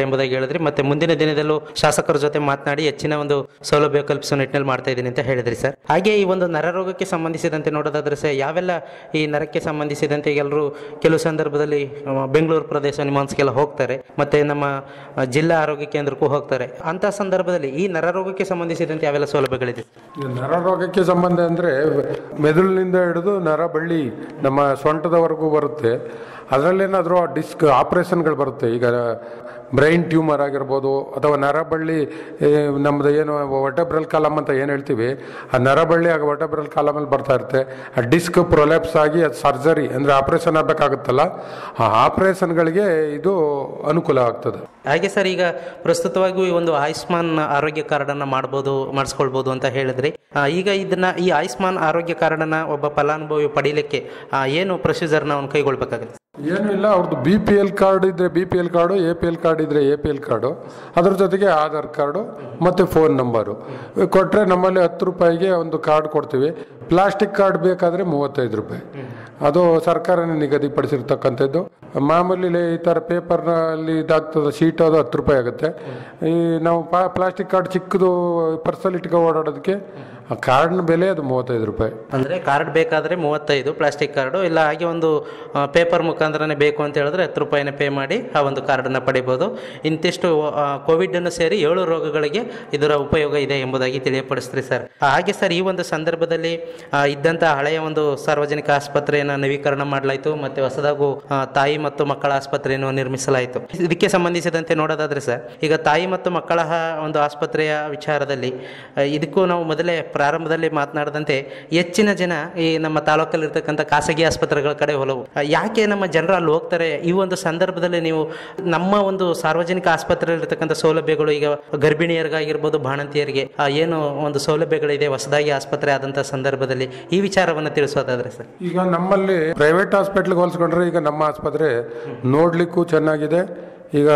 ಎಂಬುದಾಗಿ ಹೇಳಿದ್ರಿ ಮತ್ತೆ ಮುಂದಿನ ದಿನದಲ್ಲೂ ಶಾಸಕರ ಜೊತೆ ಮಾತನಾಡಿ ಹೆಚ್ಚಿನ ಒಂದು ಸೌಲಭ್ಯ ಕಲ್ಪಿಸೋ ನಿಟ್ಟಿನಲ್ಲಿ ಮಾಡ್ತಾ ಇದ್ದೀನಿ ಅಂತ ಹೇಳಿದ್ರಿ ಸರ್ ಹಾಗೆ ಈ ಒಂದು ನರರೋಗಕ್ಕೆ ಸಂಬಂಧಿಸಿದಂತೆ ನೋಡೋದಾದ್ರೆ ಸರ್ ಯಾವೆಲ್ಲ ಈ ನರಕ್ಕೆ ಸಂಬಂಧಿಸಿದಂತೆ ಎಲ್ಲರೂ ಕೆಲವು ಸಂದರ್ಭದಲ್ಲಿ ಆ, ಬೆಂಗಳೂರು ಪ್ರದೇಶ ನಿಮಾನ್ಸ್ಗೆಲ್ಲ ಹೋಗ್ತಾರೆ ಮತ್ತೆ ನಮ್ಮ ಆ, ಜಿಲ್ಲಾ ಆರೋಗ್ಯ ಕೇಂದ್ರಕ್ಕೂ ಹೋಗ್ತಾರೆ ಅಂತ ಸಂದರ್ಭದಲ್ಲಿ ಈ ನರರೋಗಕ್ಕೆ ಸಂಬಂಧಿಸಿದಂತೆ ಯಾವೆಲ್ಲ ಸೌಲಭ್ಯಗಳಿದೆ ಈ ನರರೋಗಕ್ಕೆ ಸಂಬಂಧ ಅಂದರೆ ಮೆದುಳಿನಿಂದ ಹಿಡಿದು ನರ ಬಳ್ಳಿ ನಮ್ಮ ಸೊಂಟದವರೆಗೂ ಬರುತ್ತೆ ಅದರಲ್ಲೇನಾದರೂ ಡಿಸ್ಕ್ ಆಪರೇಷನ್ಗಳು ಬರುತ್ತೆ ಈಗ ಬ್ರೈನ್ ಟ್ಯೂಮರ್ ಆಗಿರ್ಬೋದು ಅಥವಾ ನರಬಳ್ಳಿ ಏ, ನಮ್ದು ಏನು ಒಟಬ್ರಲ್ ಕಾಲಮ್ ಅಂತ ಏನು ಹೇಳ್ತೀವಿ ಆ ನರಬಳ್ಳಿ ಆಗ ಒಟಬ್ರಲ್ ಕಾಲಮಲ್ಲಿ ಬರ್ತಾ ಇರುತ್ತೆ ಆ ಡಿಸ್ಕ್ ಪ್ರೊಲೆಪ್ಸ್ ಆಗಿ ಅದು ಸರ್ಜರಿ ಅಂದರೆ ಆಪರೇಷನ್ ಆಗಬೇಕಾಗುತ್ತಲ್ಲ ಆ ಆಪರೇಷನ್ಗಳಿಗೆ ಇದು ಅನುಕೂಲ ಆಗ್ತದೆ ಹಾಗೆ ಸರ್ ಈಗ ಪ್ರಸ್ತುತವಾಗಿ ಈ ಒಂದು ಆಯುಷ್ಮಾನ್ ಆರೋಗ್ಯ ಕಾರ್ಡನ್ನು ಮಾಡ್ಬೋದು ಮಾಡಿಸ್ಕೊಳ್ಬೋದು ಅಂತ ಹೇಳಿದ್ರಿ ಆ, ಈಗ ಇದನ್ನ ಈ ಆಯುಷ್ಮಾನ್ ಆರೋಗ್ಯ ಕಾರ್ಡನ್ನ ಒಬ್ಬ ಫಲಾನುಭವಿ ಪಡೀಲಿಕ್ಕೆ ಆ, ಏನು ಪ್ರೊಸೀಜರ್ನ ಅವ್ನು ಕೈಗೊಳ್ಬೇಕಾಗುತ್ತೆ ಏನೂ ಇಲ್ಲ ಅವ್ರದ್ದು ಬಿ ಪಿ ಎಲ್ ಕಾರ್ಡ್ ಇದ್ರೆ B P L card A P L card ಇದ್ರೆ ಎ ಪಿ ಎಲ್ ಕಾರ್ಡು ಅದ್ರ ಜೊತೆಗೆ ಆಧಾರ್ ಕಾರ್ಡು ಮತ್ತು ಫೋನ್ ನಂಬರು ಕೊಟ್ಟರೆ ನಮ್ಮಲ್ಲಿ ಹತ್ತು ರೂಪಾಯಿಗೆ ಒಂದು ಕಾರ್ಡ್ ಕೊಡ್ತೀವಿ ಪ್ಲಾಸ್ಟಿಕ್ ಕಾರ್ಡ್ ಬೇಕಾದರೆ ಮೂವತ್ತೈದು ರೂಪಾಯಿ ಅದು ಸರ್ಕಾರನೇ ನಿಗದಿಪಡಿಸಿರ್ತಕ್ಕಂಥದ್ದು ಮಾಮೂಲಿ ಈ ಥರ ಪೇಪರ್ನಲ್ಲಿ ಇದಾಗ್ತದೆ ಶೀಟ್ ಅದು ಹತ್ತು ರೂಪಾಯಿ ಆಗುತ್ತೆ ಈ ನಾವು ಪಾ ಪ್ಲಾಸ್ಟಿಕ್ ಕಾರ್ಡ್ ಚಿಕ್ಕದು ಪರ್ಸಲ್ಲಿ ಇಟ್ಕೊಂಡು ಓಡಾಡೋದಕ್ಕೆ ಆ ಕಾರ್ಡ್ನ ಬೆಲೆ ಅದು ಮೂವತ್ತೈದು ರೂಪಾಯಿ ಅಂದರೆ ಕಾರ್ಡ್ ಬೇಕಾದರೆ ಮೂವತ್ತೈದು ಪ್ಲಾಸ್ಟಿಕ್ ಕಾರ್ಡು ಇಲ್ಲ ಹಾಗೆ ಒಂದು ಪೇಪರ್ ಮುಖಾಂತರನೇ ಬೇಕು ಅಂತ ಹೇಳಿದ್ರೆ ಹತ್ತು ರೂಪಾಯಿನ ಪೇ ಮಾಡಿ ಆ ಒಂದು ಕಾರ್ಡನ್ನು ಪಡಿಬೋದು ಇಂತಿಷ್ಟು ಕೋವಿಡನ್ನು ಸೇರಿ ಏಳು ರೋಗಗಳಿಗೆ ಇದರ ಉಪಯೋಗ ಇದೆ ಎಂಬುದಾಗಿ ತಿಳಿಯಪಡಿಸ್ತೀರಿ ಸರ್ ಆ, ಹಾಗೆ ಸರ್ ಈ ಒಂದು ಸಂದರ್ಭದಲ್ಲಿ ಆ, ಇದ್ದಂಥ ಹಳೆಯ ಒಂದು ಸಾರ್ವಜನಿಕ ಆಸ್ಪತ್ರೆಯನ್ನು ನವೀಕರಣ ಮಾಡಲಾಯಿತು ಮತ್ತು ಹೊಸದಾಗೂ ಆ, ತಾಯಿ ಮತ್ತು ಮಕ್ಕಳ ಆಸ್ಪತ್ರೆಯನ್ನು ನಿರ್ಮಿಸಲಾಯಿತು ಇದಕ್ಕೆ ಸಂಬಂಧಿಸಿದಂತೆ ನೋಡೋದಾದ್ರೆ ಸರ್ ಈಗ ತಾಯಿ ಮತ್ತು ಮಕ್ಕಳ ಒಂದು ಆಸ್ಪತ್ರೆಯ ವಿಚಾರದಲ್ಲಿ ಆ, ಇದಕ್ಕೂ ನಾವು ಮೊದಲೇ ಪ್ರಾರಂಭದಲ್ಲಿ ಮಾತನಾಡಿದಂತೆ ಹೆಚ್ಚಿನ ಜನ ಈ ನಮ್ಮ ತಾಲೂಕಲ್ಲಿರ್ತಕ್ಕಂಥ ಖಾಸಗಿ ಆಸ್ಪತ್ರೆಗಳ ಕಡೆ ಒಲವು ಆ, ಯಾಕೆ ನಮ್ಮ ಜನರು ಅಲ್ಲಿ ಹೋಗ್ತಾರೆ ಈ ಒಂದು ಸಂದರ್ಭದಲ್ಲಿ ನೀವು ನಮ್ಮ ಒಂದು ಸಾರ್ವಜನಿಕ ಆಸ್ಪತ್ರೆಯಲ್ಲಿರ್ತಕ್ಕಂಥ ಸೌಲಭ್ಯಗಳು ಈಗ ಗರ್ಭಿಣಿಯರಿಗಾಗಿರ್ಬೋದು ಬಾಣಂತಿಯರಿಗೆ ಆ, ಏನು ಒಂದು ಸೌಲಭ್ಯಗಳಿದೆ ಹೊಸದಾಗಿ ಆಸ್ಪತ್ರೆ ಆದಂಥ ಸಂದರ್ಭದಲ್ಲಿ ಈ ವಿಚಾರವನ್ನು ತಿಳಿಸೋದಾದ್ರೆ ಸರ್ ಈಗ ನಮ್ಮಲ್ಲಿ ಪ್ರೈವೇಟ್ ಹಾಸ್ಪಿಟ್ಲ್ಗೆ ಹೋಲಿಸ್ಕೊಂಡ್ರೆ ಈಗ ನಮ್ಮ ಆಸ್ಪತ್ರೆ ನೋಡ್ಲಿಕ್ಕೂ ಚೆನ್ನಾಗಿದೆ ಈಗ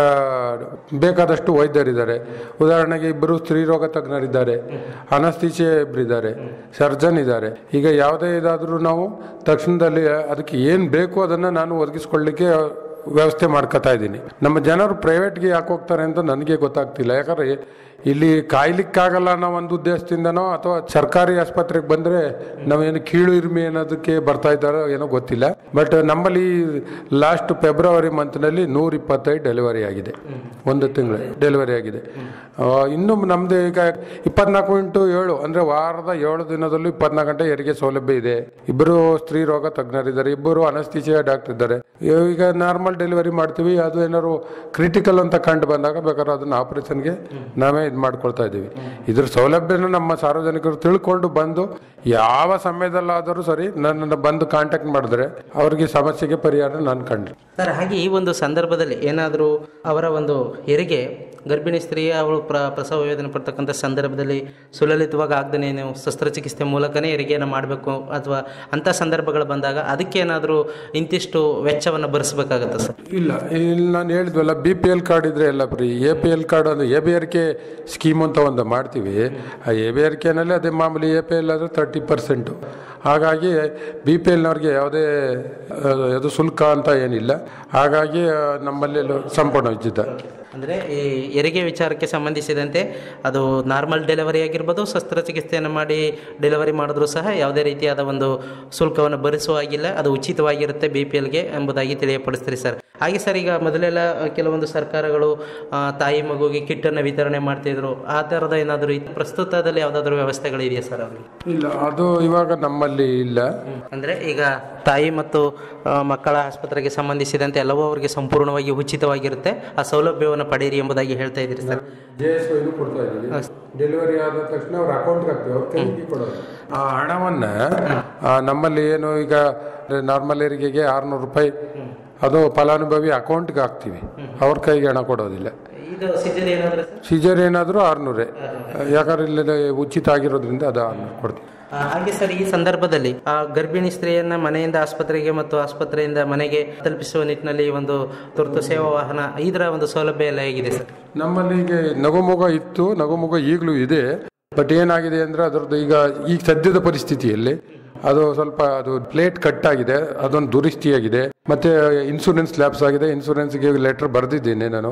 ಬೇಕಾದಷ್ಟು ವೈದ್ಯರಿದ್ದಾರೆ ಉದಾಹರಣೆಗೆ ಇಬ್ಬರು ಸ್ತ್ರೀರೋಗ ತಜ್ಞರಿದ್ದಾರೆ ಅನಸ್ತೀಸಿಯಾ ಇಬ್ಬರಿದ್ದಾರೆ ಸರ್ಜನ್ ಇದ್ದಾರೆ ಈಗ ಯಾವುದೇ ಇದಾದರೂ ನಾವು ತಕ್ಷಣದಲ್ಲಿ ಅದಕ್ಕೆ ಏನು ಬೇಕು ಅದನ್ನು ನಾನು ಒದಗಿಸ್ಕೊಳ್ಳಿಕ್ಕೆ ವ್ಯವಸ್ಥೆ ಮಾಡ್ಕೊತಾ ಇದ್ದೀನಿ ನಮ್ಮ ಜನರು ಪ್ರೈವೇಟ್ಗೆ ಯಾಕೆ ಹೋಗ್ತಾರೆ ಅಂತ ನನಗೆ ಗೊತ್ತಾಗ್ತಿಲ್ಲ ಯಾಕಂದ್ರೆ ಇಲ್ಲಿ ಕಾಯ್ಲಿಕ್ಕಾಗಲ್ಲ ಅನ್ನೋ ಒಂದು ಉದ್ದೇಶದಿಂದನೋ ಅಥವಾ ಸರ್ಕಾರಿ ಆಸ್ಪತ್ರೆಗೆ ಬಂದರೆ ನಾವೇನು ಕೀಳು ಇರ್ಮಿ ಅನ್ನೋದಕ್ಕೆ ಬರ್ತಾ ಇದ್ದಾರೋ ಏನೋ ಗೊತ್ತಿಲ್ಲ ಬಟ್ ನಮ್ಮಲ್ಲಿ ಲಾಸ್ಟ್ ಫೆಬ್ರವರಿ ಮಂತ್ನಲ್ಲಿ ನೂರ ಇಪ್ಪತ್ತೈದು ಡೆಲಿವರಿ ಆಗಿದೆ ಒಂದು ತಿಂಗಳು ಡೆಲಿವರಿ ಆಗಿದೆ ಆ, ಇನ್ನು ನಮ್ಮದು ಈಗ ಇಪ್ಪತ್ನಾಲ್ಕು ಇಂಟು ಏಳು ಅಂದರೆ ವಾರದ ಏಳು ದಿನದಲ್ಲೂ ಇಪ್ಪತ್ನಾಲ್ಕು ಗಂಟೆ ಹೆರಿಗೆ ಸೌಲಭ್ಯ ಇದೆ ಇಬ್ಬರು ಸ್ತ್ರೀ ರೋಗ ತಜ್ಞರಿದ್ದಾರೆ ಇಬ್ಬರು ಅನಸ್ತೀಸಿಯಾ ಡಾಕ್ಟರ್ ಇದ್ದಾರೆ ಈಗ ನಾರ್ಮಲ್ ಡೆಲಿವರಿ ಮಾಡ್ತೀವಿ ಅದು ಏನಾದ್ರು ಕ್ರಿಟಿಕಲ್ ಅಂತ ಕಂಡು ಬಂದಾಗ ಬೇಕಾದ್ರೆ ಅದನ್ನ ಆಪರೇಷನ್ಗೆ ನಾವೇ ಇದು ಮಾಡ್ಕೊಳ್ತಾ ಇದ್ದೀವಿ ಇದ್ರ ಸೌಲಭ್ಯನ ನಮ್ಮ ಸಾರ್ವಜನಿಕರು ತಿಳ್ಕೊಂಡು ಬಂದು ಯಾವ ಸಮಯದಲ್ಲಾದರೂ ಸರಿ ನನ್ನನ್ನು ಬಂದು ಕಾಂಟ್ಯಾಕ್ಟ್ ಮಾಡಿದ್ರೆ ಅವ್ರಿಗೆ ಸಮಸ್ಯೆಗೆ ಪರಿಹಾರ ನಾನು ಕಂಡು ಸರ್ ಹಾಗೆ ಈ ಒಂದು ಸಂದರ್ಭದಲ್ಲಿ ಏನಾದರೂ ಅವರ ಒಂದು ಹೆರಿಗೆ ಗರ್ಭಿಣಿ ಸ್ತ್ರೀ ಅವಳು ಪ್ರ ಪ್ರಸವ ವೇದನೆ ಪಡ್ತಕ್ಕಂಥ ಸಂದರ್ಭದಲ್ಲಿ ಸುಲಲಿತವಾಗಿ ಆಗದೇ ನೀವು ಶಸ್ತ್ರಚಿಕಿತ್ಸೆ ಮೂಲಕನೇ ಹೆರಿಗೆಯನ್ನು ಮಾಡಬೇಕು ಅಥವಾ ಅಂಥ ಸಂದರ್ಭಗಳು ಬಂದಾಗ ಅದಕ್ಕೇನಾದರೂ ಇಂತಿಷ್ಟು ವೆಚ್ಚವನ್ನು ಭರಿಸಬೇಕಾಗತ್ತೆ ಸರ್ ಇಲ್ಲ ಇಲ್ಲಿ ನಾನು ಹೇಳಿದ್ವಲ್ಲ ಬಿ ಪಿ ಎಲ್ ಕಾರ್ಡ್ ಇದ್ರೆ ಎಲ್ಲ free A P L card ಅಂದ್ರೆ A B R K scheme ಅಂತ ಒಂದು ಮಾಡ್ತೀವಿ ಆ ಎ ಬಿ ಆರ್ ಕೆನಲ್ಲಿ ಅದೇ ಮಾಮೂಲಿ ಎ ಪಿ ಎಲ್ ಆದರೆ ತರ್ಟಿ ಪರ್ಸೆಂಟು ಹಾಗಾಗಿ ಬಿ ಪಿ ಎಲ್ನವ್ರಿಗೆ ಯಾವುದೇ ಆ, ಅದು ಶುಲ್ಕ ಅಂತ ಏನಿಲ್ಲ ಹಾಗಾಗಿ ಆ, ನಮ್ಮಲ್ಲಿ ಎಲ್ಲ ಸಂಪೂರ್ಣ ಉಚಿತ ಅಂದರೆ ಈ ಹೆರಿಗೆ ವಿಚಾರಕ್ಕೆ ಸಂಬಂಧಿಸಿದಂತೆ ಅದು ನಾರ್ಮಲ್ ಡೆಲಿವರಿ ಆಗಿರ್ಬೋದು ಶಸ್ತ್ರಚಿಕಿತ್ಸೆಯನ್ನು ಮಾಡಿ ಡೆಲಿವರಿ ಮಾಡಿದ್ರೂ ಸಹ ಯಾವುದೇ ರೀತಿಯಾದ ಒಂದು ಶುಲ್ಕವನ್ನು ಭರಿಸುವ ಹಾಗಿಲ್ಲ ಅದು ಉಚಿತವಾಗಿರುತ್ತೆ ಬಿ ಪಿ ಎಲ್ಗೆ ಎಂಬುದಾಗಿ ತಿಳಿಯಪಡಿಸ್ತೀರಿ ಸರ್ ಹಾಗೆ ಸರ್ ಈಗ ಮೊದಲೆಲ್ಲ ಕೆಲವೊಂದು ಸರ್ಕಾರಗಳು ಆ, ತಾಯಿ ಮಗುವಿಗೆ ಕಿಟ್ಟನ್ನು ವಿತರಣೆ ಮಾಡ್ತಿದ್ರು ಆ ಥರದ ಏನಾದರೂ ಈ ಪ್ರಸ್ತುತದಲ್ಲಿ ಯಾವುದಾದ್ರೂ ವ್ಯವಸ್ಥೆಗಳಿದೆಯಾ ಸರ್ ಅವರಿಗೆ ಇಲ್ಲ ಅದು ಇವಾಗ ನಮ್ಮಲ್ಲಿ ಇಲ್ಲ ಅಂದರೆ ಈಗ ತಾಯಿ ಮತ್ತು ಆ, ಮಕ್ಕಳ ಆಸ್ಪತ್ರೆಗೆ ಸಂಬಂಧಿಸಿದಂತೆ ಎಲ್ಲವೂ ಅವರಿಗೆ ಸಂಪೂರ್ಣವಾಗಿ ಉಚಿತವಾಗಿರುತ್ತೆ ಆ ಸೌಲಭ್ಯವನ್ನು ಪಡೆಯಿರಿ ಎಂಬುದಾಗಿ ಹೇಳ್ತಾ ಇದ್ದೀರಿ ಸರ್ ಜೆ ಎಸ್ ವೈನು ಕೊಡ್ತಾ ಇದ್ದೀವಿ ಡೆಲಿವರಿ ಆದ ತಕ್ಷಣ ಅವ್ರ ಅಕೌಂಟ್ಗೆ ಹಾಕ್ತೀವಿ ಅವ್ರ ಕೈಗೆ ಕೊಡೋದು ಆ ಹಣವನ್ನ ಆ, ನಮ್ಮಲ್ಲಿ ಏನು ಈಗ ನಾರ್ಮಲ್ ಹೆರಿಗೆಗೆ ಆರ್ನೂರು ರೂಪಾಯಿ ಅದು ಫಲಾನುಭವಿ ಅಕೌಂಟ್ಗೆ ಹಾಕ್ತೀವಿ ಅವ್ರ ಕೈಗೆ ಹಣ ಕೊಡೋದಿಲ್ಲ ಇದು ಸಿಜರ್ ಏನಾದ್ರೆ ಸರ್ ಸೀಜರ್ ಏನಾದರೂ ಆರ್ನೂರೇ ಯಾಕಂದ್ರೆ ಇಲ್ಲಿ ಉಚಿತ ಆಗಿರೋದ್ರಿಂದ ಅದು ಆರ್ನೂರು ಕೊಡ್ತೀವಿ ಆ, ಹಾಗೆ ಸರ್ ಈ ಸಂದರ್ಭದಲ್ಲಿ ಆ ಗರ್ಭಿಣಿ ಸ್ತ್ರೀಯನ್ನ ಮನೆಯಿಂದ ಆಸ್ಪತ್ರೆಗೆ ಮತ್ತು ಆಸ್ಪತ್ರೆಯಿಂದ ಮನೆಗೆ ತಲುಪಿಸುವ ನಿಟ್ಟಿನಲ್ಲಿ ಒಂದು ತುರ್ತು ಸೇವಾ ವಾಹನ ಇದರ ಒಂದು ಸೌಲಭ್ಯ ಎಲ್ಲ ಹೇಗಿದೆ ಸರ್ ನಮ್ಮಲ್ಲಿ ಈಗ ನಗುಮುಗ ಇತ್ತು ನಗುಮುಗ ಈಗಲೂ ಇದೆ ಬಟ್ ಏನಾಗಿದೆ ಅಂದ್ರೆ ಅದರದ್ದು ಈಗ ಈಗ ಸದ್ಯದ ಪರಿಸ್ಥಿತಿಯಲ್ಲಿ ಅದು ಸ್ವಲ್ಪ ಅದು ಪ್ಲೇಟ್ ಕಟ್ ಆಗಿದೆ ಅದೊಂದು ದುರಸ್ತಿಯಾಗಿದೆ ಮತ್ತೆ ಇನ್ಸೂರೆನ್ಸ್ ಲ್ಯಾಬ್ಸ್ ಆಗಿದೆ ಇನ್ಸೂರೆನ್ಸ್ಗೆ ಲೆಟರ್ ಬರೆದಿದ್ದೇನೆ ನಾನು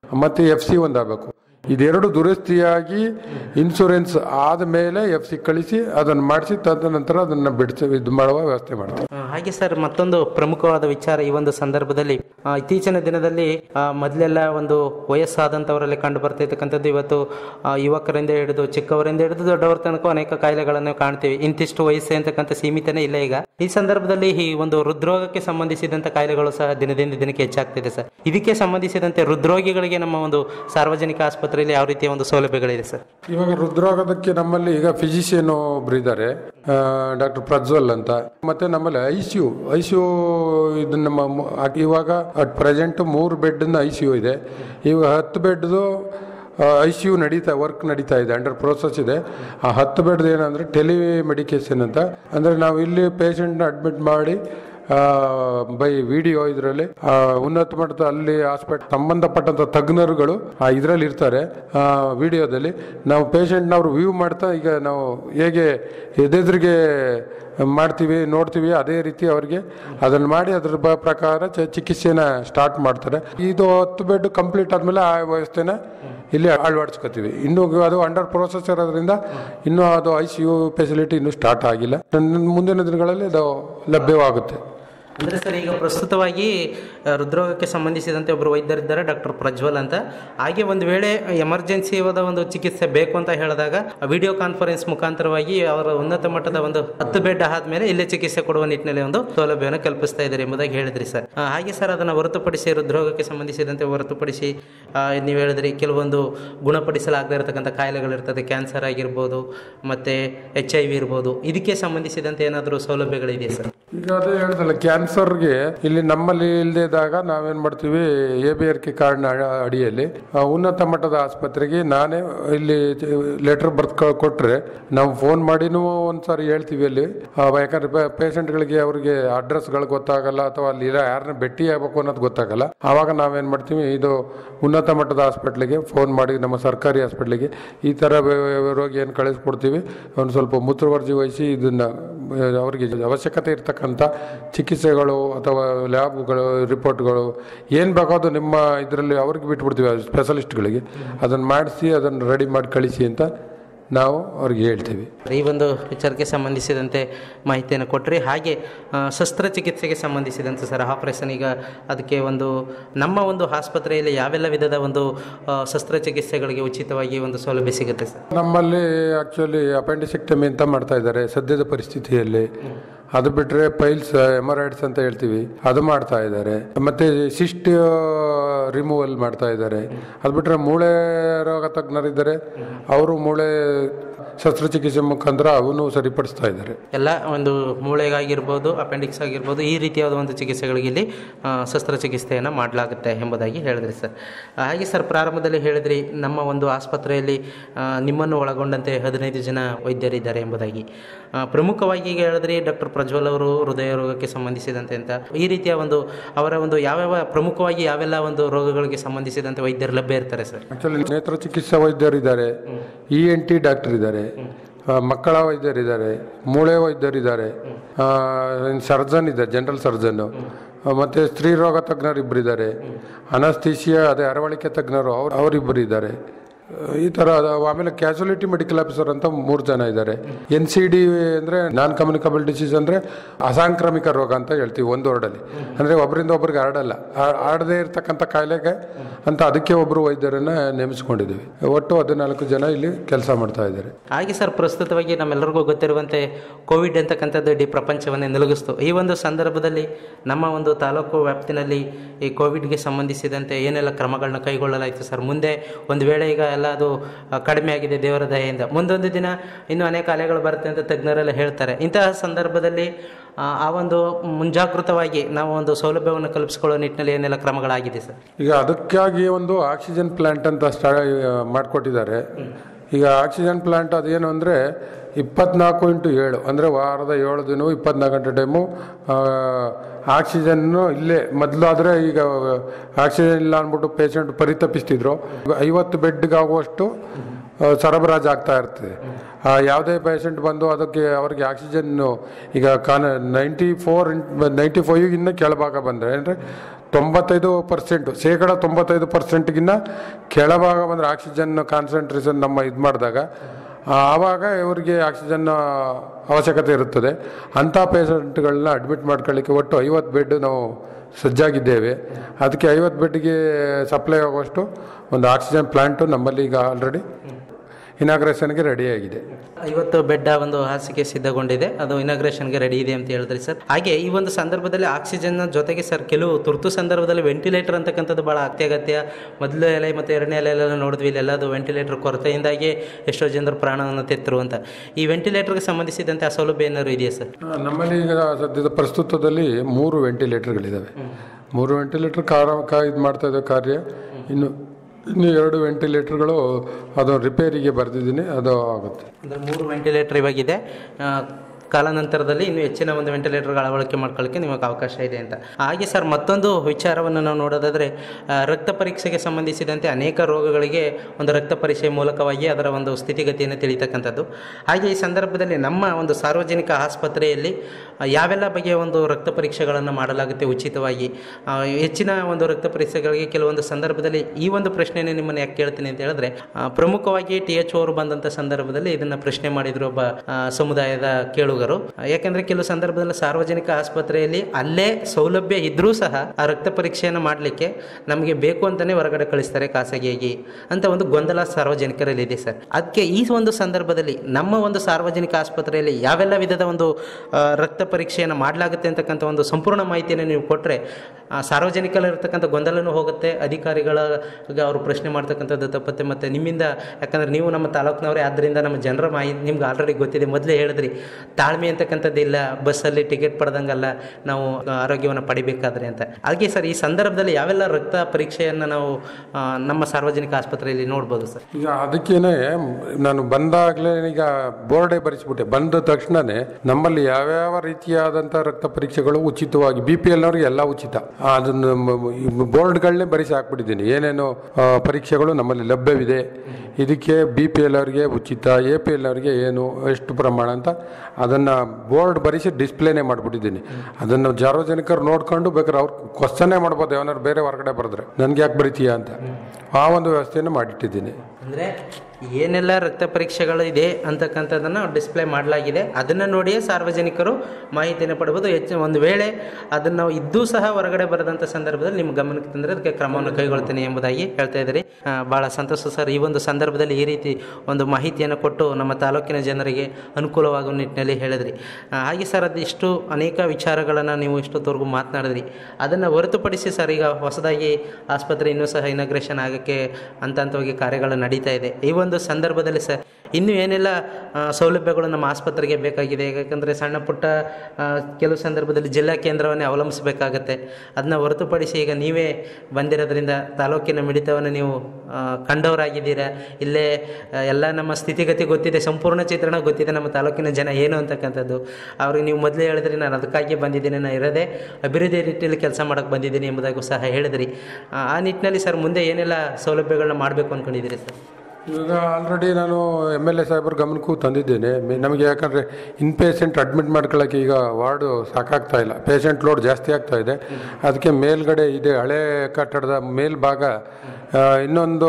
ಮತ್ತೆ ಎಫ್ ಸಿ ಒಂದು ಆಗಬೇಕು ಇದೆರಡು ದುರಸ್ತಿಯಾಗಿ ಇನ್ಶೂರೆನ್ಸ್ ಆದ ಮೇಲೆ ಎಫ್ ಸಿ ಕಳಿಸಿ ಅದನ್ನು ಮಾಡಿಸಿ ತದನಂತರ ಅದನ್ನು ಬಿಡಿಸಿ ಇದು ಮಾಡುವ ವ್ಯವಸ್ಥೆ ಮಾಡ್ತೀವಿ ಆ, ಹಾಗೆ ಸರ್ ಮತ್ತೊಂದು ಪ್ರಮುಖವಾದ ವಿಚಾರ ಈ ಒಂದು ಸಂದರ್ಭದಲ್ಲಿ ಆ, ಇತ್ತೀಚಿನ ದಿನದಲ್ಲಿ ಆ, ಮೊದಲೆಲ್ಲ ಒಂದು ವಯಸ್ಸಾದಂಥವರಲ್ಲಿ ಕಂಡು ಬರ್ತಾ ಇರ್ತಕ್ಕಂಥದ್ದು ಇವತ್ತು ಆ, ಯುವಕರಿಂದ ಹಿಡಿದು ಚಿಕ್ಕವರಿಂದ ಹಿಡಿದು ದೊಡ್ಡವರ ತನಕ ಅನೇಕ ಕಾಯಿಲೆಗಳನ್ನು ಕಾಣ್ತೀವಿ ಇಂತಿಷ್ಟು ವಯಸ್ಸು ಅಂತಕ್ಕಂಥ ಸೀಮಿತನೇ ಇಲ್ಲ ಈಗ ಈ ಸಂದರ್ಭದಲ್ಲಿ ಈ ಒಂದು ಹೃದ್ರೋಗಕ್ಕೆ ಸಂಬಂಧಿಸಿದಂಥ ಕಾಯಿಲೆಗಳು ಸಹ ದಿನದಿಂದ ದಿನಕ್ಕೆ ಹೆಚ್ಚಾಗ್ತಿದೆ ಸರ್ ಇದಕ್ಕೆ ಸಂಬಂಧಿಸಿದಂತೆ ಹೃದ್ರೋಗಿಗಳಿಗೆ ನಮ್ಮ ಒಂದು ಸಾರ್ವಜನಿಕ ಆಸ್ಪತ್ರೆಯಲ್ಲಿ ಯಾವ ರೀತಿಯ ಒಂದು ಸೌಲಭ್ಯಗಳಿದೆ ಸರ್ ಇವಾಗ ಹೃದ್ರೋಗದಕ್ಕೆ ನಮ್ಮಲ್ಲಿ ಈಗ ಫಿಸಿಷಿಯನ್ ಒಬ್ರು ಇದ್ದಾರೆ ಡಾಕ್ಟರ್ ಪ್ರಜ್ವಲ್ ಅಂತ ಮತ್ತೆ ನಮ್ಮಲ್ಲಿ I C U I C U ಇದು ನಮ್ಮ ಮು- ಆ- ಇವಾಗ ಅಟ್ ಪ್ರೆಸೆಂಟ್ ಮೂರು ಬೆಡ್ ಐ ಸಿ ಯು ಇದೆ ಇವಾಗ ಹತ್ತು ಬೆಡ್ದು ಐ ಸಿ ಯು ನಡೀತಾ ವರ್ಕ್ ನಡೀತಾ ಇದೆ ಅಂಡರ್ ಪ್ರೋಸೆಸ್ ಇದೆ ಆ ಹತ್ತು ಬೆಡ್ದು ಏನಂದ್ರೆ ಟೆಲಿ ಮೆಡಿಕೇಶನ್ ಅಂತ ಅಂದ್ರೆ ನಾವು ಇಲ್ಲಿ ಪೇಷಂಟ್ನ ಅಡ್ಮಿಟ್ ಮಾಡಿ ಬೈ ವಿಡಿಯೋ ಇದರಲ್ಲಿ ಉನ್ನತ ಮಟ್ಟದ ಅಲ್ಲಿ ಹಾಸ್ಪಿಟಲ್ ಸಂಬಂಧಪಟ್ಟಂತ ತಜ್ಞರುಗಳು ಆ ಇದರಲ್ಲಿ ಇರ್ತಾರೆ ವಿಡಿಯೋದಲ್ಲಿ ನಾವು ಪೇಷಂಟ್ನವ್ರು ವ್ಯೂ ಮಾಡ್ತಾ ಈಗ ನಾವು ಹೇಗೆ ಎದೆದ್ರಿಗೆ ಮಾಡ್ತೀವಿ ನೋಡ್ತೀವಿ ಅದೇ ರೀತಿ ಅವರಿಗೆ ಅದನ್ನು ಮಾಡಿ ಅದ್ರ ಬ- ಪ್ರಕಾರ ಚ- ಚಿಕಿತ್ಸೆನ ಸ್ಟಾರ್ಟ್ ಮಾಡ್ತಾರೆ ಇದು ಹತ್ತು ಬೆಡ್ ಕಂಪ್ಲೀಟ್ ಆದಮೇಲೆ ಆ ವ್ಯವಸ್ಥೆನ ಇಲ್ಲಿ ಅಳವಡಿಸ್ಕೋತೀವಿ ಇನ್ನು ಅದು ಅಂಡರ್ ಪ್ರೋಸೆಸ್ ಇರೋದ್ರಿಂದ ಇನ್ನೂ ಅದು ಐ ಸಿ ಯು ಫೆಸಿಲಿಟಿ ಇನ್ನೂ ಸ್ಟಾರ್ಟ್ ಆಗಿಲ್ಲ ನನ್ನ ಮುಂದಿನ ದಿನಗಳಲ್ಲಿ ಅದು ಲಭ್ಯವಾಗುತ್ತೆ ಅಂದ್ರೆ ಸರ್ ಈಗ ಪ್ರಸ್ತುತವಾಗಿ ಆ, ಹೃದ್ರೋಗಕ್ಕೆ ಸಂಬಂಧಿಸಿದಂತೆ ಒಬ್ಬರು ವೈದ್ಯರಿದ್ದಾರೆ ಡಾಕ್ಟರ್ ಪ್ರಜ್ವಲ್ ಅಂತ ಹಾಗೆ ಒಂದು ವೇಳೆ ಎಮರ್ಜೆನ್ಸಿ ಒಂದು ಚಿಕಿತ್ಸೆ ಬೇಕು ಅಂತ ಹೇಳಿದಾಗ ವಿಡಿಯೋ ಕಾನ್ಫರೆನ್ಸ್ ಮುಖಾಂತರವಾಗಿ ಅವರ ಉನ್ನತ ಮಟ್ಟದ ಒಂದು ಹತ್ತು ಬೆಡ್ ಆದ್ಮೇಲೆ ಇಲ್ಲೇ ಚಿಕಿತ್ಸೆ ಕೊಡುವ ನಿಟ್ಟಿನಲ್ಲಿ ಒಂದು ಸೌಲಭ್ಯವನ್ನು ಕಲ್ಪಿಸ್ತಾ ಇದ್ದಾರೆ ಎಂಬುದಾಗಿ ಹೇಳಿದ್ರಿ ಸರ್ ಆ, ಹಾಗೆ ಸರ್ ಅದನ್ನು ಹೊರತುಪಡಿಸಿ ಹೃದ್ರೋಗಕ್ಕೆ ಸಂಬಂಧಿಸಿದಂತೆ ಹೊರತುಪಡಿಸಿ ಆ, ನೀವು ಹೇಳಿದ್ರಿ ಕೆಲವೊಂದು ಗುಣಪಡಿಸಲಾಗದೇ ಇರತಕ್ಕಂಥ ಕಾಯಿಲೆಗಳಿರ್ತದೆ ಕ್ಯಾನ್ಸರ್ ಆಗಿರ್ಬೋದು ಮತ್ತೆ ಎಚ್ ಐ ವಿ ಇರ್ಬೋದು ಇದಕ್ಕೆ ಸಂಬಂಧಿಸಿದಂತೆ ಏನಾದರೂ ಸೌಲಭ್ಯಗಳಿದೆಯಾ ಸರ್ ಈಗ ಅದೇ ಹೇಳ್ದಲ್ಲ ಕ್ಯಾನ್ಸರ್ಗೆ ಇಲ್ಲಿ ನಮ್ಮಲ್ಲಿ ಇಲ್ಲದೆ ಇದ್ದಾಗ ನಾವೇನ್ ಮಾಡ್ತೀವಿ ಎ ಬಿ ಆರ್ ಕೆ ಕಾರ್ಡ್ನ ಅಡಿಯಲ್ಲಿ ಆ, ಉನ್ನತ ಮಟ್ಟದ ಆಸ್ಪತ್ರೆಗೆ ನಾನೇ ಇಲ್ಲಿ ಲೆಟರ್ ಬರ್ತ್ ಕೊಟ್ರೆ ನಾವು ಫೋನ್ ಮಾಡಿನೂ ಒಂದ್ಸಾರಿ ಹೇಳ್ತೀವಿ ಅಲ್ಲಿ ಆ, ಯಾಕಂದ್ರೆ ಪೇಷಂಟ್ಗಳಿಗೆ ಅವ್ರಿಗೆ ಅಡ್ರೆಸ್ಗಳು ಗೊತ್ತಾಗಲ್ಲ ಅಥವಾ ಅಲ್ಲಿ ಇರೋ ಯಾರನ್ನ ಭೇಟಿ ಆಗ್ಬೇಕು ಅನ್ನೋದು ಗೊತ್ತಾಗಲ್ಲ ಆವಾಗ ನಾವೇನ್ ಮಾಡ್ತೀವಿ ಇದು ಉನ್ನತ ಮಟ್ಟದ ಹಾಸ್ಪಿಟ್ಲಿಗೆ ಫೋನ್ ಮಾಡಿ ನಮ್ಮ ಸರ್ಕಾರಿ ಹಾಸ್ಪಿಟ್ಲಿಗೆ ಈ ಥರ ರೋಗಿಯನ್ನು ಕಳಿಸ್ಕೊಡ್ತೀವಿ ಒಂದು ಸ್ವಲ್ಪ ಮುತುವರ್ಜಿ ವಹಿಸಿ ಇದನ್ನ ಆ, ಅವರಿಗೆ ಅವಶ್ಯಕತೆ ಇರ್ತಕ್ಕಂಥ ಚಿಕಿತ್ಸೆಗಳು ಅಥವಾ ಲ್ಯಾಬ್ಗಳು ರಿಪೋರ್ಟ್ಗಳು ಏನು ಬೇಕಾದ್ರು ನಿಮ್ಮ ಇದರಲ್ಲಿ ಅವ್ರಿಗೆ ಬಿಟ್ಬಿಡ್ತೀವಿ ಸ್ಪೆಷಲಿಸ್ಟ್ಗಳಿಗೆ ಅದನ್ನು ಮಾಡಿಸಿ ಅದನ್ನು ರೆಡಿ ಮಾಡಿ ಕಳಿಸಿ ಅಂತ ನಾವು ಅವ್ರಿಗೆ ಹೇಳ್ತೀವಿ ಈ ಒಂದು ವಿಚಾರಕ್ಕೆ ಸಂಬಂಧಿಸಿದಂತೆ ಮಾಹಿತಿಯನ್ನು ಕೊಟ್ಟರೆ ಹಾಗೆ ಆ, ಶಸ್ತ್ರಚಿಕಿತ್ಸೆಗೆ ಸಂಬಂಧಿಸಿದಂತೆ ಸರ್ ಆಪರೇಷನ್ ಈಗ ಅದಕ್ಕೆ ಒಂದು ನಮ್ಮ ಒಂದು ಆಸ್ಪತ್ರೆಯಲ್ಲಿ ಯಾವೆಲ್ಲ ವಿಧದ ಒಂದು ಆ, ಶಸ್ತ್ರಚಿಕಿತ್ಸೆಗಳಿಗೆ ಉಚಿತವಾಗಿ ಒಂದು ಸೌಲಭ್ಯ ಸಿಗುತ್ತೆ ಸರ್ ನಮ್ಮಲ್ಲಿ ಆಕ್ಚುಲಿ ಅಪೆಂಡಿಸಿಕ್ಟಮಿ ಅಂತ ಮಾಡ್ತಾ ಇದ್ದಾರೆ ಸದ್ಯದ ಪರಿಸ್ಥಿತಿಯಲ್ಲಿ ಅದು ಬಿಟ್ರೆ ಪೈಲ್ಸ್ ಎಮರೈಡ್ಸ್ ಅಂತ ಹೇಳ್ತೀವಿ ಅದು ಮಾಡ್ತಾ ಇದ್ದಾರೆ ಮತ್ತೆ ಸಿಸ್ಟ್ ರಿಮೂವಲ್ ಮಾಡ್ತಾ ಇದ್ದಾರೆ ಅದು ಬಿಟ್ರೆ ಮೂಳೆ ರೋಗ ತಜ್ಞರಿದ್ದಾರೆ ಅವರು ಮೂಳೆ ಶಸ್ತ್ರಚಿಕಿತ್ಸೆ ಮುಖಾಂತರ ಅವನು ಸರಿಪಡಿಸ್ತಾ ಇದ್ದಾರೆ ಎಲ್ಲ ಒಂದು ಮೂಳೆಗಾಗಿರ್ಬೋದು ಅಪೆಂಡಿಕ್ಸ್ ಆಗಿರ್ಬೋದು ಈ ರೀತಿಯಾದ ಒಂದು ಚಿಕಿತ್ಸೆಗಳಿಗೆ ಇಲ್ಲಿ ಆ, ಶಸ್ತ್ರಚಿಕಿತ್ಸೆಯನ್ನು ಮಾಡಲಾಗುತ್ತೆ ಎಂಬುದಾಗಿ ಹೇಳಿದ್ರಿ ಸರ್ ಆ, ಹಾಗೆ ಸರ್ ಪ್ರಾರಂಭದಲ್ಲಿ ಹೇಳಿದ್ರಿ ನಮ್ಮ ಒಂದು ಆಸ್ಪತ್ರೆಯಲ್ಲಿ ಆ, ನಿಮ್ಮನ್ನು ಒಳಗೊಂಡಂತೆ ಹದಿನೈದು ಜನ ವೈದ್ಯರಿದ್ದಾರೆ ಎಂಬುದಾಗಿ ಆ, ಪ್ರಮುಖವಾಗಿ ಈಗ ಹೇಳಿದ್ರಿ ಡಾಕ್ಟರ್ ಪ್ರಜ್ವಲ್ ಅವರು ಹೃದಯ ರೋಗಕ್ಕೆ ಸಂಬಂಧಿಸಿದಂತೆ ಅಂತ ಈ ರೀತಿಯ ಒಂದು ಅವರ ಒಂದು ಯಾವ್ಯಾವ ಪ್ರಮುಖವಾಗಿ ಯಾವೆಲ್ಲ ಒಂದು ರೋಗಗಳಿಗೆ ಸಂಬಂಧಿಸಿದಂತೆ ವೈದ್ಯರು ಲಭ್ಯ ಇರ್ತಾರೆ ಸರ್ ಆಕ್ಚುಲಿ ನೇತ್ರ ಚಿಕಿತ್ಸಾ ವೈದ್ಯರಿದ್ದಾರೆ ಇ ಎನ್ ಟಿ ಡಾಕ್ಟರ್ ಇದ್ದಾರೆ ಆ, ಮಕ್ಕಳ ವೈದ್ಯರಿದ್ದಾರೆ ಮೂಳೆ ವೈದ್ಯರಿದ್ದಾರೆ ಸರ್ಜನ್ ಇದ್ದಾರೆ ಜನರಲ್ ಸರ್ಜನ್ ಮತ್ತೆ ಸ್ತ್ರೀ ರೋಗ ತಜ್ಞರು ಇಬ್ಬರಿದ್ದಾರೆ ಅನಸ್ತೀಸಿಯಾ ಅದೇ ಅರವಳಿಕೆ ತಜ್ಞರು ಅವ್ರು ಅವರಿಬ್ಬರು ಇದ್ದಾರೆ ಈ ತರ ಅದ- ಆಮೇಲೆ ಕ್ಯಾಶುಲಿಟಿ ಮೆಡಿಕಲ್ ಆಫೀಸರ್ ಅಂತ ಮೂರು ಜನ ಇದ್ದಾರೆ ಎನ್ ಸಿ ಡಿ ಅಂದ್ರೆ ನಾನ್ ಕಮ್ಯುನಿಕಬಲ್ ಡಿಸೀಸ್ ಅಂದ್ರೆ ಅಸಾಂಕ್ರಾಮಿಕ ರೋಗ ಅಂತ ಹೇಳ್ತೀವಿ ಒಂದು ವರ್ಡಲ್ಲಿ ಅಂದ್ರೆ ಒಬ್ಬರಿಂದ ಒಬ್ಬರಿಗೆ ಹರಡಲ್ಲ ಆ- ಹರಡದೇ ಇರ್ತಕ್ಕಂಥ ಕಾಯಿಲೆಗೆ ಅಂತ ಅದಕ್ಕೆ ಒಬ್ಬರು ವೈದ್ಯರನ್ನ ನೇಮಿಸ್ಕೊಂಡಿದ್ದೀವಿ ಒಟ್ಟು ಹದಿನಾಲ್ಕು ಜನ ಇಲ್ಲಿ ಕೆಲಸ ಮಾಡ್ತಾ ಇದ್ದಾರೆ ಹಾಗೆ ಸರ್ ಪ್ರಸ್ತುತವಾಗಿ ನಮ್ಮೆಲ್ಲರಿಗೂ ಗೊತ್ತಿರುವಂತೆ ಕೋವಿಡ್ ಅಂತಕ್ಕಂಥದ್ದು ಇಡೀ ಪ್ರಪಂಚವನ್ನೇ ನಿಲುಗಿಸ್ತು ಈ ಒಂದು ಸಂದರ್ಭದಲ್ಲಿ ನಮ್ಮ ಒಂದು ತಾಲೂಕು ವ್ಯಾಪ್ತಿನಲ್ಲಿ ಈ ಕೋವಿಡ್ಗೆ ಸಂಬಂಧಿಸಿದಂತೆ ಏನೆಲ್ಲ ಕ್ರಮಗಳನ್ನ ಕೈಗೊಳ್ಳಲಾಯಿತು ಸರ್ ಮುಂದೆ ಒಂದು ವೇಳೆ ಈಗ ಎಲ್ಲ ಅದು ಆ, ಕಡಿಮೆ ಆಗಿದೆ ದೇವರ ದಯೆಯಿಂದ ಮುಂದೊಂದು ದಿನ ಇನ್ನೂ ಅನೇಕ ಅಲೆಗಳು ಬರುತ್ತೆ ಅಂತ ತಜ್ಞರೆಲ್ಲ ಹೇಳ್ತಾರೆ ಇಂತಹ ಸಂದರ್ಭದಲ್ಲಿ ಆ, ಆ ಒಂದು ಮುಂಜಾಗೃತವಾಗಿ ನಾವು ಒಂದು ಸೌಲಭ್ಯವನ್ನು ಕಲ್ಪಿಸಿಕೊಳ್ಳೋ ನಿಟ್ಟಿನಲ್ಲಿ ಏನೆಲ್ಲ ಕ್ರಮಗಳಾಗಿದೆ ಸರ್ ಈಗ ಅದಕ್ಕಾಗಿ ಒಂದು ಆಕ್ಸಿಜನ್ ಪ್ಲಾಂಟ್ ಅಂತ ಸ್ಟಾ ಮಾಡಿಕೊಟ್ಟಿದ್ದಾರೆ ಈಗ ಆಕ್ಸಿಜನ್ ಪ್ಲಾಂಟ್ ಅದೇನು ಅಂದರೆ ಇಪ್ಪತ್ನಾಲ್ಕು ಇಂಟು ಏಳು ಅಂದರೆ ವಾರದ ಏಳು ದಿನವೂ ಇಪ್ಪತ್ನಾಲ್ಕು ಗಂಟೆ ಟೈಮು ಆಕ್ಸಿಜನ್ನು ಇಲ್ಲೇ ಮೊದಲಾದರೆ ಈಗ ಆಕ್ಸಿಜನ್ ಇಲ್ಲ ಅಂದ್ಬಿಟ್ಟು ಪೇಷಂಟ್ ಪರಿತಪಿಸ್ತಿದ್ರು ಐವತ್ತು ಬೆಡ್ಗಾಗುವಷ್ಟು ಆ, ಸರಬರಾಜು ಆಗ್ತಾ ಇರ್ತದೆ ಆ, ಯಾವುದೇ ಪೇಷಂಟ್ ಬಂದು ಅದಕ್ಕೆ ಅವರಿಗೆ ಆಕ್ಸಿಜನ್ ಈಗ ಕಾನ ನೈಂಟಿ ಫೋರ್ ನೈಂಟಿ ಫೈವ್ ಇನ್ನ ಕೆಳಭಾಗ ಬಂದರೆ ಅಂದರೆ ತೊಂಬತ್ತೈದು ಪರ್ಸೆಂಟು ಶೇಕಡ ತೊಂಬತ್ತೈದು ಪರ್ಸೆಂಟ್ಗಿನ್ನ ಕೆಳಭಾಗ ಬಂದರೆ ಆಕ್ಸಿಜನ್ ಕಾನ್ಸಂಟ್ರೇಷನ್ ನಮ್ಮ ಇದು ಮಾಡಿದಾಗ ಆವಾಗ ಇವರಿಗೆ ಆಕ್ಸಿಜನ್ ಅವಶ್ಯಕತೆ ಇರುತ್ತದೆ ಅಂಥ ಪೇಷಂಟ್ಗಳನ್ನ ಅಡ್ಮಿಟ್ ಮಾಡ್ಕೊಳ್ಳಿಕ್ಕೆ ಒಟ್ಟು ಐವತ್ತು ಬೆಡ್ ನಾವು ಸಜ್ಜಾಗಿದ್ದೇವೆ ಅದಕ್ಕೆ ಐವತ್ತು ಬೆಡ್ಗೆ ಸಪ್ಲೈ ಆಗುವಷ್ಟು ಒಂದು ಆಕ್ಸಿಜನ್ ಪ್ಲಾಂಟು ನಮ್ಮಲ್ಲಿ ಈಗ ಆಲ್ರೆಡಿ ಇನಾಗ್ರೇಷನ್ಗೆ ರೆಡಿಯಾಗಿದೆ ಐವತ್ತು ಬೆಡ್ ಒಂದು ಹಾಸಿಗೆ ಸಿದ್ಧಗೊಂಡಿದೆ ಅದು ಇನಾಗ್ರೇಷನ್ಗೆ ರೆಡಿ ಇದೆ ಅಂತ ಹೇಳಿದ್ರಿ ಸರ್ ಹಾಗೆ ಈ ಒಂದು ಸಂದರ್ಭದಲ್ಲಿ ಆಕ್ಸಿಜನ್ ಜೊತೆಗೆ ಸರ್ ಕೆಲವು ತುರ್ತು ಸಂದರ್ಭದಲ್ಲಿ ವೆಂಟಿಲೇಟರ್ ಅಂತಕ್ಕಂಥದ್ದು ಬಹಳ ಅತ್ಯಗತ್ಯ ಮೊದಲು ಎಲೆ ಮತ್ತು ಎರಡನೇ ಎಲೆ ಎಲ್ಲ ನೋಡಿದ್ವಿ ಇಲ್ಲೆಲ್ಲದು ವೆಂಟಿಲೇಟರ್ ಕೊರತೆಯಿಂದಾಗಿ ಎಷ್ಟೋ ಜನರು ಪ್ರಾಣವನ್ನು ತೆತ್ತರು ಅಂತ ಈ ವೆಂಟಿಲೇಟರ್ಗೆ ಸಂಬಂಧಿಸಿದಂತೆ ಆ ಸೌಲಭ್ಯ ಏನಾದ್ರು ಇದೆಯಾ ಸರ್ ಆ, ನಮ್ಮಲ್ಲಿ ಈಗ ಸದ್ಯದ ಪ್ರಸ್ತುತದಲ್ಲಿ ಮೂರು ವೆಂಟಿಲೇಟರ್ಗಳಿದ್ದಾವೆ ಮೂರು ವೆಂಟಿಲೇಟರ್ ಕಾರ ಕಾ ಇದು ಮಾಡ್ತಾ ಇದೆ ಕಾರ್ಯ ಇನ್ನು ಇನ್ನು ಎರಡು ವೆಂಟಿಲೇಟರ್ಗಳು ಅದು ರಿಪೇರಿಗೆ ಬರೆದಿದ್ದೀನಿ ಅದು ಆಗುತ್ತೆ ಅಂದರೆ ಮೂರು ವೆಂಟಿಲೇಟರ್ ಇವಾಗಿದೆ ಆ, ಕಾಲಾನಂತರದಲ್ಲಿ ಇನ್ನು ಹೆಚ್ಚಿನ ಒಂದು ವೆಂಟಿಲೇಟರ್ಗಳ ಅಳವಡಿಕೆ ಮಾಡ್ಕೊಳ್ಳಿಕ್ಕೆ ನಿಮಗೆ ಅವಕಾಶ ಇದೆ ಅಂತ ಹಾಗೆ ಸರ್ ಮತ್ತೊಂದು ವಿಚಾರವನ್ನು ನಾವು ನೋಡೋದಾದರೆ ಆ, ರಕ್ತ ಪರೀಕ್ಷೆಗೆ ಸಂಬಂಧಿಸಿದಂತೆ ಅನೇಕ ರೋಗಗಳಿಗೆ ಒಂದು ರಕ್ತ ಪರೀಕ್ಷೆ ಮೂಲಕವಾಗಿ ಅದರ ಒಂದು ಸ್ಥಿತಿಗತಿಯನ್ನು ತಿಳಿತಕ್ಕಂಥದ್ದು ಹಾಗೆ ಈ ಸಂದರ್ಭದಲ್ಲಿ ನಮ್ಮ ಒಂದು ಸಾರ್ವಜನಿಕ ಆಸ್ಪತ್ರೆಯಲ್ಲಿ ಆ, ಯಾವೆಲ್ಲ ಬಗೆಯ ಒಂದು ರಕ್ತ ಪರೀಕ್ಷೆಗಳನ್ನು ಮಾಡಲಾಗುತ್ತೆ ಉಚಿತವಾಗಿ ಆ, ಹೆಚ್ಚಿನ ಒಂದು ರಕ್ತ ಪರೀಕ್ಷೆಗಳಿಗೆ ಕೆಲವೊಂದು ಸಂದರ್ಭದಲ್ಲಿ ಈ ಒಂದು ಪ್ರಶ್ನೆನೇ ನಿಮ್ಮನ್ನು ಯಾಕೆ ಕೇಳ್ತೀನಿ ಅಂತ ಹೇಳಿದ್ರೆ ಆ, ಪ್ರಮುಖವಾಗಿ ಟಿ ಎಚ್ ಅವರು ಬಂದಂಥ ಸಂದರ್ಭದಲ್ಲಿ ಇದನ್ನ ಪ್ರಶ್ನೆ ಮಾಡಿದ್ರು ಒಬ್ಬ ಆ, ಸಮುದಾಯದ ಕೇಳುಗರು ಆ, ಯಾಕಂದ್ರೆ ಕೆಲವು ಸಂದರ್ಭದಲ್ಲಿ ಸಾರ್ವಜನಿಕ ಆಸ್ಪತ್ರೆಯಲ್ಲಿ ಅಲ್ಲೇ ಸೌಲಭ್ಯ ಇದ್ರೂ ಸಹ ಆ ರಕ್ತ ಪರೀಕ್ಷೆಯನ್ನು ಮಾಡಲಿಕ್ಕೆ ನಮಗೆ ಬೇಕು ಅಂತಾನೆ ಹೊರಗಡೆ ಕಳಿಸ್ತಾರೆ ಖಾಸಗಿಯಾಗಿ ಅಂತ ಒಂದು ಗೊಂದಲ ಸಾರ್ವಜನಿಕರಲ್ಲಿ ಇದೆ ಸರ್ ಅದಕ್ಕೆ ಈ ಒಂದು ಸಂದರ್ಭದಲ್ಲಿ ನಮ್ಮ ಒಂದು ಸಾರ್ವಜನಿಕ ಆಸ್ಪತ್ರೆಯಲ್ಲಿ ಯಾವೆಲ್ಲ ವಿಧದ ಒಂದು ಆ, ರಕ್ತ ಪರೀಕ್ಷೆಯನ್ನು ಮಾಡಲಾಗುತ್ತೆ ಅಂತಕ್ಕಂಥ ಒಂದು ಸಂಪೂರ್ಣ ಮಾಹಿತಿಯನ್ನು ನೀವು ಕೊಟ್ಟರೆ ಸಾರ್ವಜನಿಕರಲ್ಲಿರ್ತಕ್ಕಂಥ ಗೊಂದಲನೂ ಹೋಗುತ್ತೆ ಅಧಿಕಾರಿಗಳ ಅವರು ಪ್ರಶ್ನೆ ಮಾಡ್ತಕ್ಕಂಥದ್ದು ತಪ್ಪತ್ತೆ ಮತ್ತು ನಿಮ್ಮಿಂದ ಯಾಕಂದರೆ ನೀವು ನಮ್ಮ ತಾಲೂಕಿನವರೇ ಆದ್ದರಿಂದ ನಮ್ಮ ಜನರ ಮಾಹಿತಿ ನಿಮ್ಗೆ ಆಲ್ರೆಡಿ ಗೊತ್ತಿದೆ ಮೊದಲೇ ಹೇಳಿದ್ರಿ ತಾಳ್ಮೆ ಅಂತಕ್ಕಂಥದ್ದಿಲ್ಲ ಬಸ್ಸಲ್ಲಿ ಟಿಕೆಟ್ ಪಡೆದಂಗಲ್ಲ ನಾವು ಆರೋಗ್ಯವನ್ನು ಪಡಿಬೇಕಾದ್ರೆ ಅಂತ ಹಾಗೆ ಸರ್ ಈ ಸಂದರ್ಭದಲ್ಲಿ ಯಾವೆಲ್ಲ ರಕ್ತ ಪರೀಕ್ಷೆಯನ್ನು ನಾವು ಆ, ನಮ್ಮ ಸಾರ್ವಜನಿಕ ಆಸ್ಪತ್ರೆಯಲ್ಲಿ ನೋಡ್ಬೋದು ಸರ್ ಈಗ ಅದಕ್ಕೇನೆ ನಾನು ಬಂದಾಗಲೇ ಈಗ ಬೋರ್ಡೇ ಬರೆಸ್ಬಿಟ್ಟೆ ಬಂದ ತಕ್ಷಣನೇ ನಮ್ಮಲ್ಲಿ ಯಾವ್ಯಾವ ರೀತಿಯಾದಂಥ ರಕ್ತ ಪರೀಕ್ಷೆಗಳು ಉಚಿತವಾಗಿ ಬಿ ಪಿ ಎಲ್ನವ್ರಿಗೆ ಎಲ್ಲ ಉಚಿತ ಅದನ್ನು ಬೋರ್ಡ್ಗಳನ್ನೇ ಬರೆಸಿ ಹಾಕ್ಬಿಟ್ಟಿದ್ದೀನಿ ಏನೇನು ಆ, ಪರೀಕ್ಷೆಗಳು ನಮ್ಮಲ್ಲಿ ಲಭ್ಯವಿದೆ ಇದಕ್ಕೆ ಬಿ ಪಿ ಎಲ್ ಅವರಿಗೆ ಉಚಿತ ಎ ಪಿ ಎಲ್ ಅವರಿಗೆ ಏನು ಎಷ್ಟು ಪ್ರಮಾಣ ಅಂತ ಅದನ್ನು ಬೋರ್ಡ್ ಬರೆಸಿ ಡಿಸ್ಪ್ಲೇನೇ ಮಾಡಿಬಿಟ್ಟಿದ್ದೀನಿ ಅದನ್ನು ಸಾರ್ವಜನಿಕರು ನೋಡ್ಕೊಂಡು ಬೇಕಾದ್ರೆ ಅವ್ರು ಕ್ವಶನ್ನೇ ಮಾಡ್ಬೋದು ಯಾವನಾರು ಬೇರೆ ಹೊರಗಡೆ ಬರೆದ್ರೆ ನನಗೆ ಯಾಕೆ ಬರಿತೀಯಾ ಅಂತ ಆ ಒಂದು ವ್ಯವಸ್ಥೆಯನ್ನು ಮಾಡಿಟ್ಟಿದ್ದೀನಿ ಅಂದರೆ ಏನೆಲ್ಲ ರಕ್ತ ಪರೀಕ್ಷೆಗಳು ಇದೆ ಅಂತಕ್ಕಂಥದ್ದನ್ನು ಡಿಸ್ಪ್ಲೇ ಮಾಡಲಾಗಿದೆ ಅದನ್ನು ನೋಡಿಯೇ ಸಾರ್ವಜನಿಕರು ಮಾಹಿತಿಯನ್ನು ಪಡ್ಬೋದು ಹೆಚ್ಚು ಒಂದು ವೇಳೆ ಅದನ್ನು ನಾವು ಇದ್ದೂ ಸಹ ಹೊರಗಡೆ ಬರದಂಥ ಸಂದರ್ಭದಲ್ಲಿ ನಿಮ್ಮ ಗಮನಕ್ಕೆ ತಂದರೆ ಅದಕ್ಕೆ ಕ್ರಮವನ್ನು ಕೈಗೊಳ್ತೀನಿ ಎಂಬುದಾಗಿ ಹೇಳ್ತಾ ಇದ್ದೀರಿ ಆ, ಭಾಳ ಸಂತೋಷ ಸರ್ ಈ ಒಂದು ಸಂದರ್ಭದಲ್ಲಿ ಈ ರೀತಿ ಒಂದು ಮಾಹಿತಿಯನ್ನು ಕೊಟ್ಟು ನಮ್ಮ ತಾಲೂಕಿನ ಜನರಿಗೆ ಅನುಕೂಲವಾಗುವ ನಿಟ್ಟಿನಲ್ಲಿ ಹೇಳಿದ್ರಿ ಆ, ಹಾಗೆ ಸರ್ ಅದಿಷ್ಟು ಅನೇಕ ವಿಚಾರಗಳನ್ನು ನೀವು ಇಷ್ಟೊತ್ತವರೆಗೂ ಮಾತನಾಡಿದ್ರಿ ಅದನ್ನು ಹೊರತುಪಡಿಸಿ ಸರ್ ಈಗ ಹೊಸದಾಗಿ ಆಸ್ಪತ್ರೆ ಇನ್ನೂ ಸಹ ಇನಾಗ್ರೇಷನ್ ಆಗೋಕ್ಕೆ ಹಂತ ಹಂತವಾಗಿ ಕಾರ್ಯಗಳು ನಡೀತಾ ಇದೆ ಈ ಒಂದು ಸಂದರ್ಭದಲ್ಲಿ ಸರ್ ಇನ್ನೂ ಏನೆಲ್ಲ ಆ, ಸೌಲಭ್ಯಗಳು ನಮ್ಮ ಆಸ್ಪತ್ರೆಗೆ ಬೇಕಾಗಿದೆ ಯಾಕಂದರೆ ಸಣ್ಣ ಪುಟ್ಟ ಆ, ಕೆಲವು ಸಂದರ್ಭದಲ್ಲಿ ಜಿಲ್ಲಾ ಕೇಂದ್ರವನ್ನೇ ಅವಲಂಬಿಸಬೇಕಾಗತ್ತೆ ಅದನ್ನ ಹೊರತುಪಡಿಸಿ ಈಗ ನೀವೇ ಬಂದಿರೋದ್ರಿಂದ ತಾಲೂಕಿನ ಮಿಡಿತವನ್ನು ನೀವು ಆ, ಕಂಡವರಾಗಿದ್ದೀರಾ ಇಲ್ಲೇ ಆ, ಎಲ್ಲ ನಮ್ಮ ಸ್ಥಿತಿಗತಿ ಗೊತ್ತಿದೆ ಸಂಪೂರ್ಣ ಚಿತ್ರಣ ಗೊತ್ತಿದೆ ನಮ್ಮ ತಾಲೂಕಿನ ಜನ ಏನು ಅಂತಕ್ಕಂಥದ್ದು ಅವ್ರಿಗೆ ನೀವು ಮೊದಲೇ ಹೇಳಿದ್ರಿ ನಾನು ಅದಕ್ಕಾಗಿ ಬಂದಿದ್ದೀನಿ ನಾನು ಇರೋದೇ ಅಭಿವೃದ್ಧಿ ನಿಟ್ಟಿನಲ್ಲಿ ಕೆಲಸ ಮಾಡೋಕ್ಕೆ ಬಂದಿದ್ದೀನಿ ಎಂಬುದಾಗೂ ಸಹ ಹೇಳಿದ್ರಿ ಆ ಆ ನಿಟ್ಟಿನಲ್ಲಿ ಸರ್ ಮುಂದೆ ಏನೆಲ್ಲ ಸೌಲಭ್ಯಗಳನ್ನ ಮಾಡಬೇಕು ಅಂದ್ಕೊಂಡಿದ್ದೀರಿ ಸರ್ ಇವಾಗ ಆಲ್ರೆಡಿ ನಾನು ಎಮ್ ಎಲ್ ಎ ಸಾಹೇಬ್ರ ಗಮನಕ್ಕೂ ತಂದಿದ್ದೇನೆ ಮೆ- ನಮಗೆ ಯಾಕಂದರೆ ಇನ್ ಪೇಷಂಟ್ ಅಡ್ಮಿಟ್ ಮಾಡ್ಕೊಳ್ಳೋಕ್ಕೆ ಈಗ ವಾರ್ಡು ಸಾಕಾಗ್ತಾ ಇಲ್ಲ ಪೇಷಂಟ್ ಲೋಡ್ ಜಾಸ್ತಿ ಆಗ್ತಾ ಇದೆ ಅದಕ್ಕೆ ಮೇಲ್ಗಡೆ ಇದೆ ಹಳೆ ಕಟ್ಟಡದ ಮೇಲ್ಭಾಗ ಆ, ಇನ್ನೊಂದು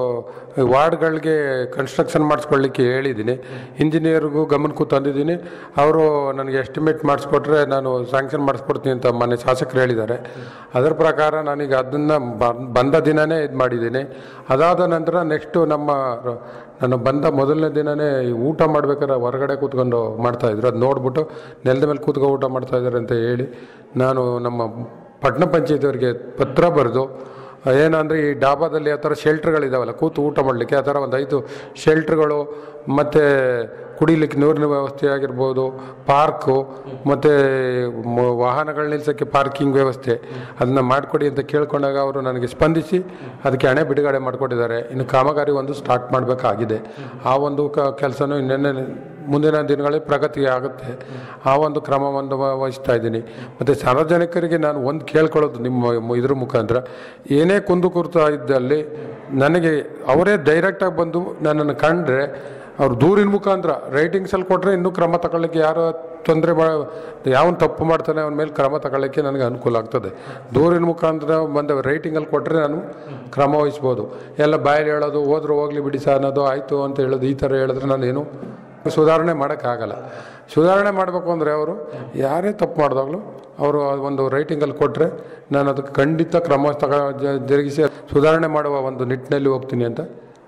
ವಾರ್ಡ್ಗಳಿಗೆ ಕನ್ಸ್ಟ್ರಕ್ಷನ್ ಮಾಡಿಸ್ಕೊಳ್ಳಿಕ್ಕೆ ಹೇಳಿದ್ದೀನಿ ಇಂಜಿನಿಯರ್ಗೂ ಗಮನಕ್ಕೂ ತಂದಿದ್ದೀನಿ ಅವರು ನನಗೆ ಎಸ್ಟಿಮೇಟ್ ಮಾಡಿಸ್ಕೊಟ್ರೆ ನಾನು ಸ್ಯಾಂಕ್ಷನ್ ಮಾಡಿಸ್ಕೊಡ್ತೀನಿ ಅಂತ ಮೊನ್ನೆ ಶಾಸಕರು ಹೇಳಿದ್ದಾರೆ ಅದರ ಪ್ರಕಾರ ನಾನೀಗ ಅದನ್ನು ಬಂದ ದಿನವೇ ಇದು ಮಾಡಿದ್ದೀನಿ ಅದಾದ ನಂತರ ನೆಕ್ಸ್ಟು ನಮ್ಮ ರ- ನಾನು ಬಂದ ಮೊದಲನೇ ದಿನವೇ ಊಟ ಮಾಡ್ಬೇಕಾದ್ರೆ ಹೊರಗಡೆ ಕೂತ್ಕೊಂಡು ಮಾಡ್ತಾಯಿದ್ರು ಅದು ನೋಡ್ಬಿಟ್ಟು ನೆಲದ ಮೇಲೆ ಕೂತ್ಕೊಂಡು ಊಟ ಮಾಡ್ತಾ ಇದ್ದಾರೆ ಅಂತ ಹೇಳಿ ನಾನು ನಮ್ಮ ಪಟ್ಟಣ ಪಂಚಾಯತಿಯವರಿಗೆ ಪತ್ರ ಬರೆದು ಏನಂದರೆ ಈ ಡಾಬಾದಲ್ಲಿ ಆ ಥರ ಶೆಲ್ಟ್ರ್ಗಳಿದಾವಲ್ಲ ಕೂತು ಊಟ ಮಾಡಲಿಕ್ಕೆ ಆ ಥರ ಒಂದು ಐದು ಶೆಲ್ಟ್ರ್ಗಳು ಮತ್ತು ಕುಡಿಲಿಕ್ಕೆ ನೀರಿನ ವ್ಯವಸ್ಥೆ ಆಗಿರ್ಬೋದು ಪಾರ್ಕು ಮತ್ತು ವಾಹನಗಳು ನಿಲ್ಸೋಕ್ಕೆ ಪಾರ್ಕಿಂಗ್ ವ್ಯವಸ್ಥೆ ಅದನ್ನ ಮಾಡಿಕೊಡಿ ಅಂತ ಕೇಳ್ಕೊಂಡಾಗ ಅವರು ನನಗೆ ಸ್ಪಂದಿಸಿ ಅದಕ್ಕೆ ಹಣೆ ಬಿಡುಗಡೆ ಮಾಡಿಕೊಟ್ಟಿದ್ದಾರೆ ಇನ್ನು ಕಾಮಗಾರಿ ಒಂದು ಸ್ಟಾರ್ಟ್ ಮಾಡಬೇಕಾಗಿದೆ ಆ ಒಂದು ಕ ಕೆಲಸನೂ ಇನ್ನೇನೆ ಮುಂದಿನ ದಿನಗಳಲ್ಲಿ ಪ್ರಗತಿ ಆಗುತ್ತೆ ಆ ಒಂದು ಕ್ರಮವನ್ನು ವ- ವಹಿಸ್ತಾ ಇದ್ದೀನಿ ಮತ್ತು ಸಾರ್ವಜನಿಕರಿಗೆ ನಾನು ಒಂದು ಕೇಳ್ಕೊಳ್ಳೋದು ನಿಮ್ಮ ಮ- ಇದ್ರ ಮುಖಾಂತರ ಏನೇ ಕುಂದು ಕೂರ್ತಾ ಇದ್ದಲ್ಲಿ ನನಗೆ ಅವರೇ ಡೈರೆಕ್ಟಾಗಿ ಬಂದು ನನ್ನನ್ನು ಕಂಡ್ರೆ ಅವ್ರು ದೂರಿನ ಮುಖಾಂತರ ರೈಟಿಂಗ್ಸಲ್ಲಿ ಕೊಟ್ಟರೆ ಇನ್ನೂ ಕ್ರಮ ತಗೊಳ್ಳಿಕ್ಕೆ ಯಾರು ತೊಂದರೆ ಮಾ ಯಾವನ್ ತಪ್ಪು ಮಾಡ್ತಾನೆ ಅವನ ಮೇಲೆ ಕ್ರಮ ತಗೊಳ್ಳಿಕ್ಕೆ ನನಗೆ ಅನುಕೂಲ ಆಗ್ತದೆ ದೂರಿನ ಮುಖಾಂತರ ಬಂದ ರೈಟಿಂಗಲ್ಲಿ ಕೊಟ್ಟರೆ ನಾನು ಕ್ರಮ ವಹಿಸ್ಬೋದು ಎಲ್ಲ ಬಾಯಲ್ಲಿ ಹೇಳೋದು ಹೋದ್ರೆ ಹೋಗ್ಲಿ ಬಿಡಿ ಸರ್ ಅನ್ನೋದು ಆಯಿತು ಅಂತ ಹೇಳೋದು ಈ ಥರ ಹೇಳಿದ್ರೆ ನಾನೇನು ಸುಧಾರಣೆ ಮಾಡೋಕ್ಕಾಗಲ್ಲ ಸುಧಾರಣೆ ಮಾಡಬೇಕು ಅಂದರೆ ಅವರು ಯಾರೇ ತಪ್ಪು ಮಾಡಿದಾಗಲೂ ಅವರು ಒಂದು ರೈಟಿಂಗಲ್ಲಿ ಕೊಟ್ಟರೆ ನಾನು ಅದಕ್ಕೆ ಖಂಡಿತ ಕ್ರಮ ತಗ ಜ- ಜರುಗಿಸಿ ಸುಧಾರಣೆ ಮಾಡುವ ಒಂದು ನಿಟ್ಟಿನಲ್ಲಿ ಹೋಗ್ತೀನಿ ಅಂತ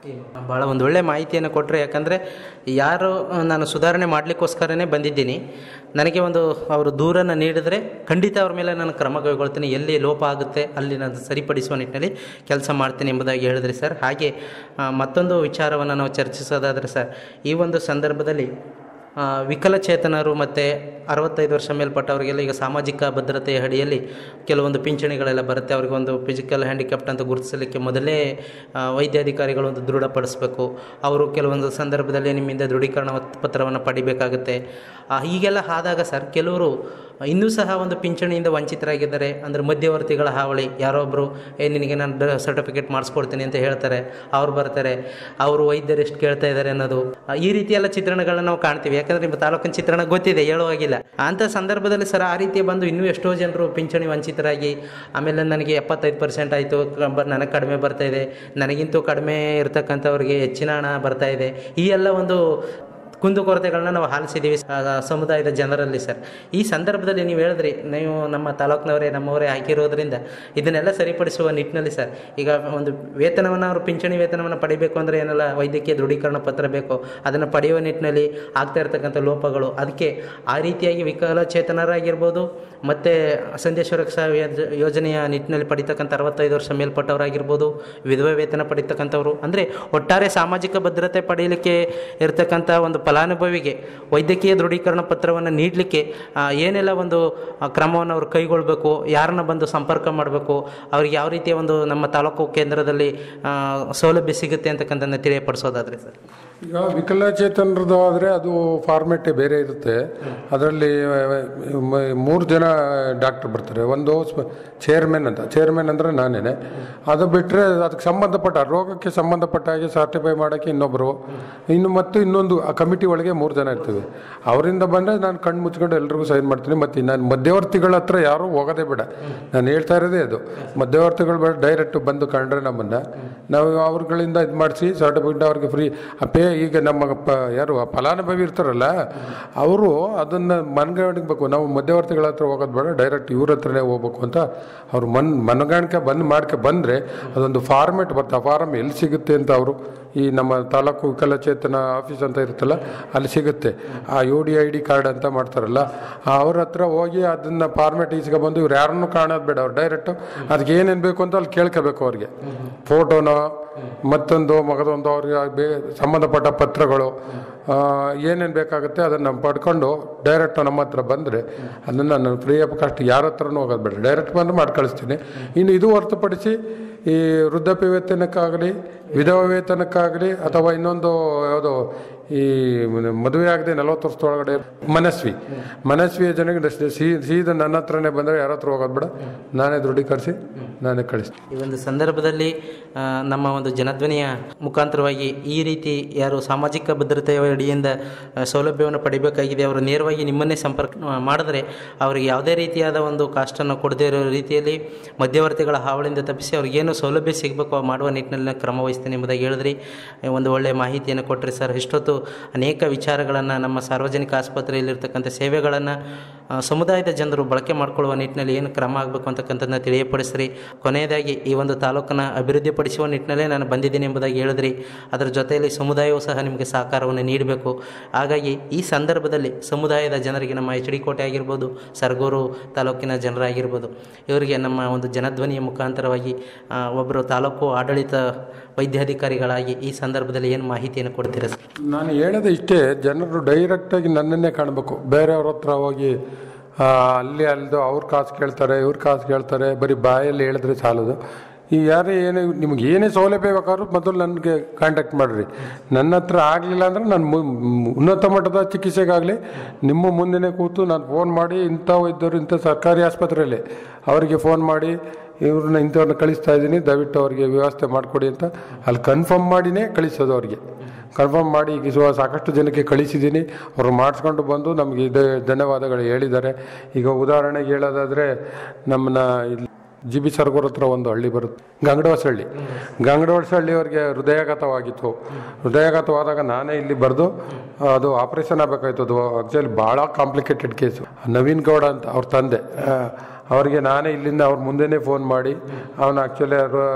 ಭಾಳ ಒಂದು ಒಳ್ಳೆ ಮಾಹಿತಿಯನ್ನು ಕೊಟ್ಟರೆ ಯಾಕಂದರೆ ಯಾರು ಆ, ನಾನು ಸುಧಾರಣೆ ಮಾಡಲಿಕ್ಕೋಸ್ಕರನೇ ಬಂದಿದ್ದೀನಿ ನನಗೆ ಒಂದು ಅವರು ದೂರನ್ನು ನೀಡಿದರೆ ಖಂಡಿತ ಅವ್ರ ಮೇಲೆ ನಾನು ಕ್ರಮ ಕೈಗೊಳ್ತೀನಿ ಎಲ್ಲಿ ಲೋಪ ಆಗುತ್ತೆ ಅಲ್ಲಿ ನಾನು ಸರಿಪಡಿಸುವ ನಿಟ್ಟಿನಲ್ಲಿ ಕೆಲಸ ಮಾಡ್ತೀನಿ ಎಂಬುದಾಗಿ ಹೇಳಿದ್ರಿ ಸರ್ ಹಾಗೆ ಆ, ಮತ್ತೊಂದು ವಿಚಾರವನ್ನು ನಾವು ಚರ್ಚಿಸೋದಾದರೆ ಸರ್ ಈ ಒಂದು ಸಂದರ್ಭದಲ್ಲಿ ಆ, ವಿಕಲಚೇತನರು ಮತ್ತು ಅರವತ್ತೈದು ವರ್ಷ ಮೇಲ್ಪಟ್ಟವರಿಗೆಲ್ಲ ಈಗ ಸಾಮಾಜಿಕ ಭದ್ರತೆಯ ಅಡಿಯಲ್ಲಿ ಕೆಲವೊಂದು ಪಿಂಚಣಿಗಳೆಲ್ಲ ಬರುತ್ತೆ ಅವ್ರಿಗೆ ಒಂದು ಫಿಸಿಕಲ್ ಹ್ಯಾಂಡಿಕ್ಯಾಪ್ಟ್ ಅಂತ ಗುರುತಿಸಲಿಕ್ಕೆ ಮೊದಲೇ ಆ, ವೈದ್ಯಾಧಿಕಾರಿಗಳು ಒಂದು ದೃಢಪಡಿಸಬೇಕು ಅವರು ಕೆಲವೊಂದು ಸಂದರ್ಭದಲ್ಲಿ ನಿಮ್ಮಿಂದ ದೃಢೀಕರಣ ಒತ್- ಪತ್ರವನ್ನು ಪಡಿಬೇಕಾಗುತ್ತೆ ಆ, ಹೀಗೆಲ್ಲ ಆದಾಗ ಸರ್ ಕೆಲವರು ಇನ್ನೂ ಸಹ ಒಂದು ಪಿಂಚಣಿಯಿಂದ ವಂಚಿತರಾಗಿದ್ದಾರೆ ಅಂದರೆ ಮಧ್ಯವರ್ತಿಗಳ ಹಾವಳಿ ಯಾರೋ ಒಬ್ಬರು ಏ ನಿನಗೆ ನಾನು ಸರ್ಟಿಫಿಕೇಟ್ ಮಾಡಿಸ್ಕೊಡ್ತೀನಿ ಅಂತ ಹೇಳ್ತಾರೆ ಅವ್ರು ಬರ್ತಾರೆ ಅವರು ವೈದ್ಯರು ಎಷ್ಟು ಕೇಳ್ತಾ ಇದ್ದಾರೆ ಅನ್ನೋದು ಆ, ಈ ರೀತಿ ಎಲ್ಲ ಚಿತ್ರಣಗಳನ್ನ ನಾವು ಕಾಣ್ತೀವಿ ಯಾಕಂದ್ರೆ ನಿಮ್ಮ ತಾಲೂಕಿನ ಚಿತ್ರಣ ಗೊತ್ತಿದೆ ಹೇಳುವಾಗಿಲ್ಲ ಅಂಥ ಸಂದರ್ಭದಲ್ಲಿ ಸರ್ ಆ ರೀತಿ ಬಂದು ಇನ್ನೂ ಎಷ್ಟೋ ಜನರು ಪಿಂಚಣಿ ವಂಚಿತರಾಗಿ ಆಮೇಲೆ ನನಗೆ ಎಪ್ಪತ್ತೈದು ಪರ್ಸೆಂಟ್ ಆಯಿತು ನನಗೆ ಕಡಿಮೆ ಬರ್ತಾ ಇದೆ ನನಗಿಂತೂ ಕಡಿಮೆ ಇರ್ತಕ್ಕಂಥವ್ರಿಗೆ ಹೆಚ್ಚಿನ ಹಣ ಬರ್ತಾ ಇದೆ ಈ ಎಲ್ಲ ಒಂದು ಕುಂದುಕೊರತೆಗಳನ್ನ ನಾವು ಆಲಿಸಿದ್ದೀವಿ ಆ, ಸಮುದಾಯದ ಜನರಲ್ಲಿ ಸರ್ ಈ ಸಂದರ್ಭದಲ್ಲಿ ನೀವು ಹೇಳಿದ್ರಿ ನೀವು ನಮ್ಮ ತಾಲೂಕಿನವರೇ ನಮ್ಮವರೇ ಹಾಕಿರೋದ್ರಿಂದ ಇದನ್ನೆಲ್ಲ ಸರಿಪಡಿಸುವ ನಿಟ್ಟಿನಲ್ಲಿ ಸರ್ ಈಗ ಒಂದು ವೇತನವನ್ನು ಅವರು ಪಿಂಚಣಿ ವೇತನವನ್ನು ಪಡಿಬೇಕು ಅಂದರೆ ಏನೆಲ್ಲ ವೈದ್ಯಕೀಯ ದೃಢೀಕರಣ ಪತ್ರ ಬೇಕು ಅದನ್ನು ಪಡೆಯುವ ನಿಟ್ಟಿನಲ್ಲಿ ಆಗ್ತಾ ಇರ್ತಕ್ಕಂಥ ಲೋಪಗಳು ಅದಕ್ಕೆ ಆ ರೀತಿಯಾಗಿ ವಿಕಲಚೇತನರಾಗಿರ್ಬೋದು ಮತ್ತು ಸಂಧ್ಯಾ ಸುರಕ್ಷಾ ಯೋಜ- ಯೋಜನೆಯ ನಿಟ್ಟಿನಲ್ಲಿ ಪಡಿತಕ್ಕಂಥ ಅರವತ್ತೈದು ವರ್ಷ ಮೇಲ್ಪಟ್ಟವರಾಗಿರ್ಬೋದು ವಿಧವಾ ವೇತನ ಪಡಿತಕ್ಕಂಥವ್ರು ಅಂದರೆ ಒಟ್ಟಾರೆ ಸಾಮಾಜಿಕ ಭದ್ರತೆ ಪಡೆಯಲಿಕ್ಕೆ ಇರತಕ್ಕಂಥ ಒಂದು ಫಲಾನುಭವಿಗೆ ವೈದ್ಯಕೀಯ ದೃಢೀಕರಣ ಪತ್ರವನ್ನು ನೀಡಲಿಕ್ಕೆ ಏನೆಲ್ಲ ಒಂದು ಆ, ಕ್ರಮವನ್ನು ಅವರು ಕೈಗೊಳ್ಳಬೇಕು ಯಾರನ್ನ ಬಂದು ಸಂಪರ್ಕ ಮಾಡಬೇಕು ಅವ್ರಿಗೆ ಯಾವ ರೀತಿಯ ಒಂದು ನಮ್ಮ ತಾಲೂಕು ಕೇಂದ್ರದಲ್ಲಿ ಆ, ಸೌಲಭ್ಯ ಸಿಗುತ್ತೆ ಅಂತಕ್ಕಂಥದ್ದನ್ನ ತಿಳಿಯಪಡಿಸೋದಾದ್ರೆ ಸರ್ ಈಗ ವಿಕಲಚೇತನರದ್ದು ಆದರೆ ಅದು ಫಾರ್ಮೆಟೇ ಬೇರೆ ಇರುತ್ತೆ ಅದರಲ್ಲಿ ಮೂರು ಜನ ಡಾಕ್ಟರ್ ಬರ್ತಾರೆ ಒಂದು ಚೇರ್ಮನ್ ಅಂತ ಚೇರ್ಮನ್ ಅಂದರೆ ನಾನೇನೆ ಅದು ಬಿಟ್ಟರೆ ಅದಕ್ಕೆ ಸಂಬಂಧಪಟ್ಟ ರೋಗಕ್ಕೆ ಸಂಬಂಧಪಟ್ಟ ಹಾಗೆ ಸರ್ಟಿಫೈ ಮಾಡೋಕ್ಕೆ ಇನ್ನೊಬ್ಬರು ಇನ್ನು ಮತ್ತು ಇನ್ನೊಂದು ಆ ಕಮಿಟಿ ಒಳಗೆ ಮೂರು ಜನ ಇರ್ತೀವಿ ಅವರಿಂದ ಬಂದರೆ ನಾನು ಕಣ್ಣು ಮುಚ್ಕೊಂಡು ಎಲ್ರಿಗೂ ಸೈನ್ ಮಾಡ್ತೀನಿ ಮತ್ತು ನಾನು ಮಧ್ಯವರ್ತಿಗಳ ಹತ್ರ ಯಾರೂ ಹೋಗೋದೇ ಬೇಡ ನಾನು ಹೇಳ್ತಾ ಇರೋದೇ ಅದು ಮಧ್ಯವರ್ತಿಗಳು ಬೇಡ ಡೈರೆಕ್ಟ್ ಬಂದು ಕಂಡ್ರೆ ನಮ್ಮನ್ನು ನಾವು ಅವ್ರುಗಳಿಂದ ಇದು ಮಾಡಿಸಿ ಸರ್ಟಿಫಿಕೇಟ್ ಅವ್ರಿಗೆ ಫ್ರೀ ಪೇ ಈಗ ನಮ್ಮ ಪ ಯಾರು ಆ ಫಲಾನುಭವಿ ಇರ್ತಾರಲ್ಲ ಅವರು ಅದನ್ನು ಮನಗಾಣಿಸ್ಬೇಕು ನಾವು ಮಧ್ಯವರ್ತಿಗಳ ಹತ್ರ ಹೋಗೋದು ಬೇಡ ಡೈರೆಕ್ಟ್ ಇವ್ರ ಹತ್ರನೇ ಹೋಗ್ಬೇಕು ಅಂತ ಅವ್ರು ಮನ್ ಮನಗಾಣಿಕೆ ಬಂದು ಮಾಡ್ಕೆ ಬಂದರೆ ಅದೊಂದು ಫಾರ್ಮೆಟ್ ಬರುತ್ತೆ ಆ ಫಾರಮ್ ಎಲ್ಲಿ ಸಿಗುತ್ತೆ ಅಂತ ಅವರು ಈ ನಮ್ಮ ತಾಲೂಕು ವಿಕಲಚೇತನ ಆಫೀಸ್ ಅಂತ ಇರುತ್ತಲ್ಲ ಅಲ್ಲಿ ಸಿಗುತ್ತೆ ಆ U D I D card ಅಂತ ಮಾಡ್ತಾರಲ್ಲ ಅವ್ರ ಹತ್ರ ಹೋಗಿ ಅದನ್ನ ಫಾರ್ಮೆಟ್ ಬಂದು ಇವ್ರು ಯಾರನ್ನೂ ಕಾಣೋದು ಬೇಡ ಅವ್ರು ಡೈರೆಕ್ಟ್ ಅದಕ್ಕೆ ಏನೇನು ಬೇಕು ಅಂತ ಅಲ್ಲಿ ಕೇಳ್ಕೋಬೇಕು ಅವ್ರಿಗೆ ಫೋಟೋನೋ ಮತ್ತೊಂದು ಮಗದೊಂದು ಅವ್ರಿಗೆ ಬೇ ಸಂಬಂಧಪಟ್ಟ ಪತ್ರಗಳು ಏನೇನು ಬೇಕಾಗುತ್ತೆ ಅದನ್ನು ಪಡ್ಕೊಂಡು ಡೈರೆಕ್ಟ್ ನಮ್ಮ ಹತ್ರ ಬಂದರೆ ಅದನ್ನು ನಾನು ಫ್ರೀ ಆಫ್ ಕಾಸ್ಟ್ ಯಾರ ಹತ್ರನೂ ಹೋಗೋದು ಬೇಡ ಡೈರೆಕ್ಟ್ ಬಂದು ಮಾಡಿ ಕಳಿಸ್ತೀನಿ ಇನ್ನು ಇದು ಹೊರತುಪಡಿಸಿ ಈ ವೃದ್ಧಾಪ್ಯ ವೇತನಕ್ಕಾಗಲಿ ವಿಧವಾ ವೇತನಕ್ಕಾಗಲಿ ಅಥವಾ ಇನ್ನೊಂದು ಯಾವುದೋ ಈ ಮದುವೆ ಆಗದೆ ನಲವತ್ತು ವರ್ಷದೊಳಗಡೆ ಮನಸ್ವಿ ಮನಸ್ವಿ ಯೋಜನೆಗೆ ಸೀ- ಸೀದಾ ನನ್ನ ಹತ್ರನೇ ಬಂದರೆ ಯಾರ ಹತ್ರ ಹೋಗೋದು ಬೇಡ ನಾನೇ ದೃಢೀಕರಿಸಿ ನಾನೇ ಕಳಿಸ್ತೀನಿ ಈ ಒಂದು ಸಂದರ್ಭದಲ್ಲಿ ಆ, ನಮ್ಮ ಒಂದು ಜನಧ್ವನಿಯ ಮುಖಾಂತರವಾಗಿ ಈ ರೀತಿ ಯಾರು ಸಾಮಾಜಿಕ ಭದ್ರತೆಯ ಅಡಿಯಿಂದ ಆ, ಸೌಲಭ್ಯವನ್ನು ಪಡಿಬೇಕಾಗಿದೆ ಅವರು ನೇರವಾಗಿ ನಿಮ್ಮನ್ನೇ ಸಂಪರ್ಕ ಆ, ಮಾಡಿದ್ರೆ ಅವರಿಗೆ ಯಾವುದೇ ರೀತಿಯಾದ ಒಂದು ಕಾಸ್ಟನ್ನು ಕೊಡದೇ ಇರೋ ರೀತಿಯಲ್ಲಿ ಮಧ್ಯವರ್ತಿಗಳ ಹಾವಳಿಯಿಂದ ತಪ್ಪಿಸಿ ಅವ್ರಿಗೇನು ಸೌಲಭ್ಯ ಸಿಗಬೇಕು ಮಾಡುವ ನಿಟ್ಟಿನಲ್ಲಿ ಕ್ರಮ ವಹಿಸ್ತೀನಿ ಎಂಬುದಾಗಿ ಹೇಳಿದ್ರಿ ಒಂದು ಒಳ್ಳೆಯ ಮಾಹಿತಿಯನ್ನು ಕೊಟ್ಟರೆ ಸರ್ ಇಷ್ಟೊತ್ತು ಅನೇಕ ವಿಚಾರಗಳನ್ನು ನಮ್ಮ ಸಾರ್ವಜನಿಕ ಆಸ್ಪತ್ರೆಯಲ್ಲಿರ್ತಕ್ಕಂಥ ಸೇವೆಗಳನ್ನು ಆ, ಸಮುದಾಯದ ಜನರು ಬಳಕೆ ಮಾಡಿಕೊಳ್ಳುವ ನಿಟ್ಟಿನಲ್ಲಿ ಏನು ಕ್ರಮ ಆಗಬೇಕು ಅಂತಕ್ಕಂಥದ್ದನ್ನ ತಿಳಿಯಪಡಿಸ್ರಿ ಕೊನೆಯದಾಗಿ ಈ ಒಂದು ತಾಲೂಕನ್ನು ಅಭಿವೃದ್ಧಿಪಡಿಸುವ ನಿಟ್ಟಿನಲ್ಲೇ ನಾನು ಬಂದಿದ್ದೀನಿ ಎಂಬುದಾಗಿ ಹೇಳಿದ್ರಿ ಅದರ ಜೊತೆಯಲ್ಲಿ ಸಮುದಾಯವೂ ಸಹ ನಿಮಗೆ ಸಹಕಾರವನ್ನು ನೀಡಬೇಕು ಹಾಗಾಗಿ ಈ ಸಂದರ್ಭದಲ್ಲಿ ಸಮುದಾಯದ ಜನರಿಗೆ ನಮ್ಮ ಎಚ್ ಡಿ ಕೋಟೆ ಆಗಿರ್ಬೋದು ಸರಗೂರು ತಾಲೂಕಿನ ಜನರಾಗಿರ್ಬೋದು ಇವರಿಗೆ ನಮ್ಮ ಒಂದು ಜನಧ್ವನಿಯ ಮುಖಾಂತರವಾಗಿ ಆ, ಒಬ್ಬರು ತಾಲೂಕು ಆಡಳಿತ ವೈದ್ಯಾಧಿಕಾರಿಗಳಾಗಿ ಈ ಸಂದರ್ಭದಲ್ಲಿ ಏನು ಮಾಹಿತಿಯನ್ನು ಕೊಡ್ತೀರಾ ಸರ್ ನಾನು ಹೇಳೋದು ಇಷ್ಟೇ ಜನರು ಡೈರೆಕ್ಟಾಗಿ ನನ್ನನ್ನೇ ಕಾಣಬೇಕು ಬೇರೆಯವ್ರ ಹತ್ರ ಹೋಗಿ ಆ, ಅಲ್ಲಿ ಅಲ್ದು ಅವ್ರ ಕಾಸು ಕೇಳ್ತಾರೆ ಇವ್ರ ಕಾಸು ಕೇಳ್ತಾರೆ ಬರೀ ಬಾಯಲ್ಲಿ ಹೇಳಿದ್ರೆ ಸಾಲದು ಈ ಯಾರೇ ಏನೇ ನಿಮ್ಗೆ ಏನೇ ಸೌಲಭ್ಯ ಬೇಕಾದ್ರೂ ಮೊದಲು ನನಗೆ ಕಾಂಟ್ಯಾಕ್ಟ್ ಮಾಡಿರಿ ನನ್ನ ಹತ್ರ ಆಗಲಿಲ್ಲ ಅಂದರೆ ನಾನು ಮು- ಮು- ಉನ್ನತ ಮಟ್ಟದ ಚಿಕಿತ್ಸೆಗಾಗಲಿ ನಿಮ್ಮ ಮುಂದೆನೇ ಕೂತು ನಾನು ಫೋನ್ ಮಾಡಿ ಇಂಥ ವೈದ್ಯರು ಇಂಥ ಸರ್ಕಾರಿ ಆಸ್ಪತ್ರೆಯಲ್ಲಿ ಅವರಿಗೆ ಫೋನ್ ಮಾಡಿ ಇವ್ರನ್ನ ಇಂಥವ್ರನ್ನ ಕಳಿಸ್ತಾ ಇದ್ದೀನಿ ದಯವಿಟ್ಟು ಅವರಿಗೆ ವ್ಯವಸ್ಥೆ ಮಾಡಿಕೊಡಿ ಅಂತ ಅಲ್ಲಿ ಕನ್ಫರ್ಮ್ ಮಾಡಿನೇ ಕಳಿಸೋದು ಅವ್ರಿಗೆ ಕನ್ಫರ್ಮ್ ಮಾಡಿ ಈಗ ಸುವ- ಸಾಕಷ್ಟು ಜನಕ್ಕೆ ಕಳಿಸಿದ್ದೀನಿ ಅವರು ಮಾಡಿಸ್ಕೊಂಡು ಬಂದು ನಮಗೆ ಇದೆ ಧನ್ಯವಾದಗಳು ಹೇಳಿದ್ದಾರೆ ಈಗ ಉದಾಹರಣೆಗೆ ಹೇಳೋದಾದರೆ ನಮ್ಮನ್ನ ಇಲ್ಲಿ ಜಿ ಬಿ ಸರ್ಗೂರ್ ಹತ್ರ ಒಂದು ಹಳ್ಳಿ ಬರುತ್ತೆ ಗಂಗಡವಸಹಳ್ಳಿ ಗಂಗಡವಸಹಳ್ಳಿ ಅವ್ರಿಗೆ ಹೃದಯಾಘಾತವಾಗಿತ್ತು ಹೃದಯಾಘಾತವಾದಾಗ ನಾನೇ ಇಲ್ಲಿ ಬರೆದು ಅದು ಆಪರೇಷನ್ ಆಗಬೇಕಾಯ್ತು ಅದು ಆಕ್ಚುಲಿ ಭಾಳ ಕಾಂಪ್ಲಿಕೇಟೆಡ್ ಕೇಸು ನವೀನ್ ಗೌಡ ಅಂತ ಅವ್ರ ತಂದೆ ಆ, ಅವರಿಗೆ ನಾನೇ ಇಲ್ಲಿಂದ ಅವ್ರ ಮುಂದೆನೇ ಫೋನ್ ಮಾಡಿ ಅವನು ಆ್ಯಕ್ಚುಲಿ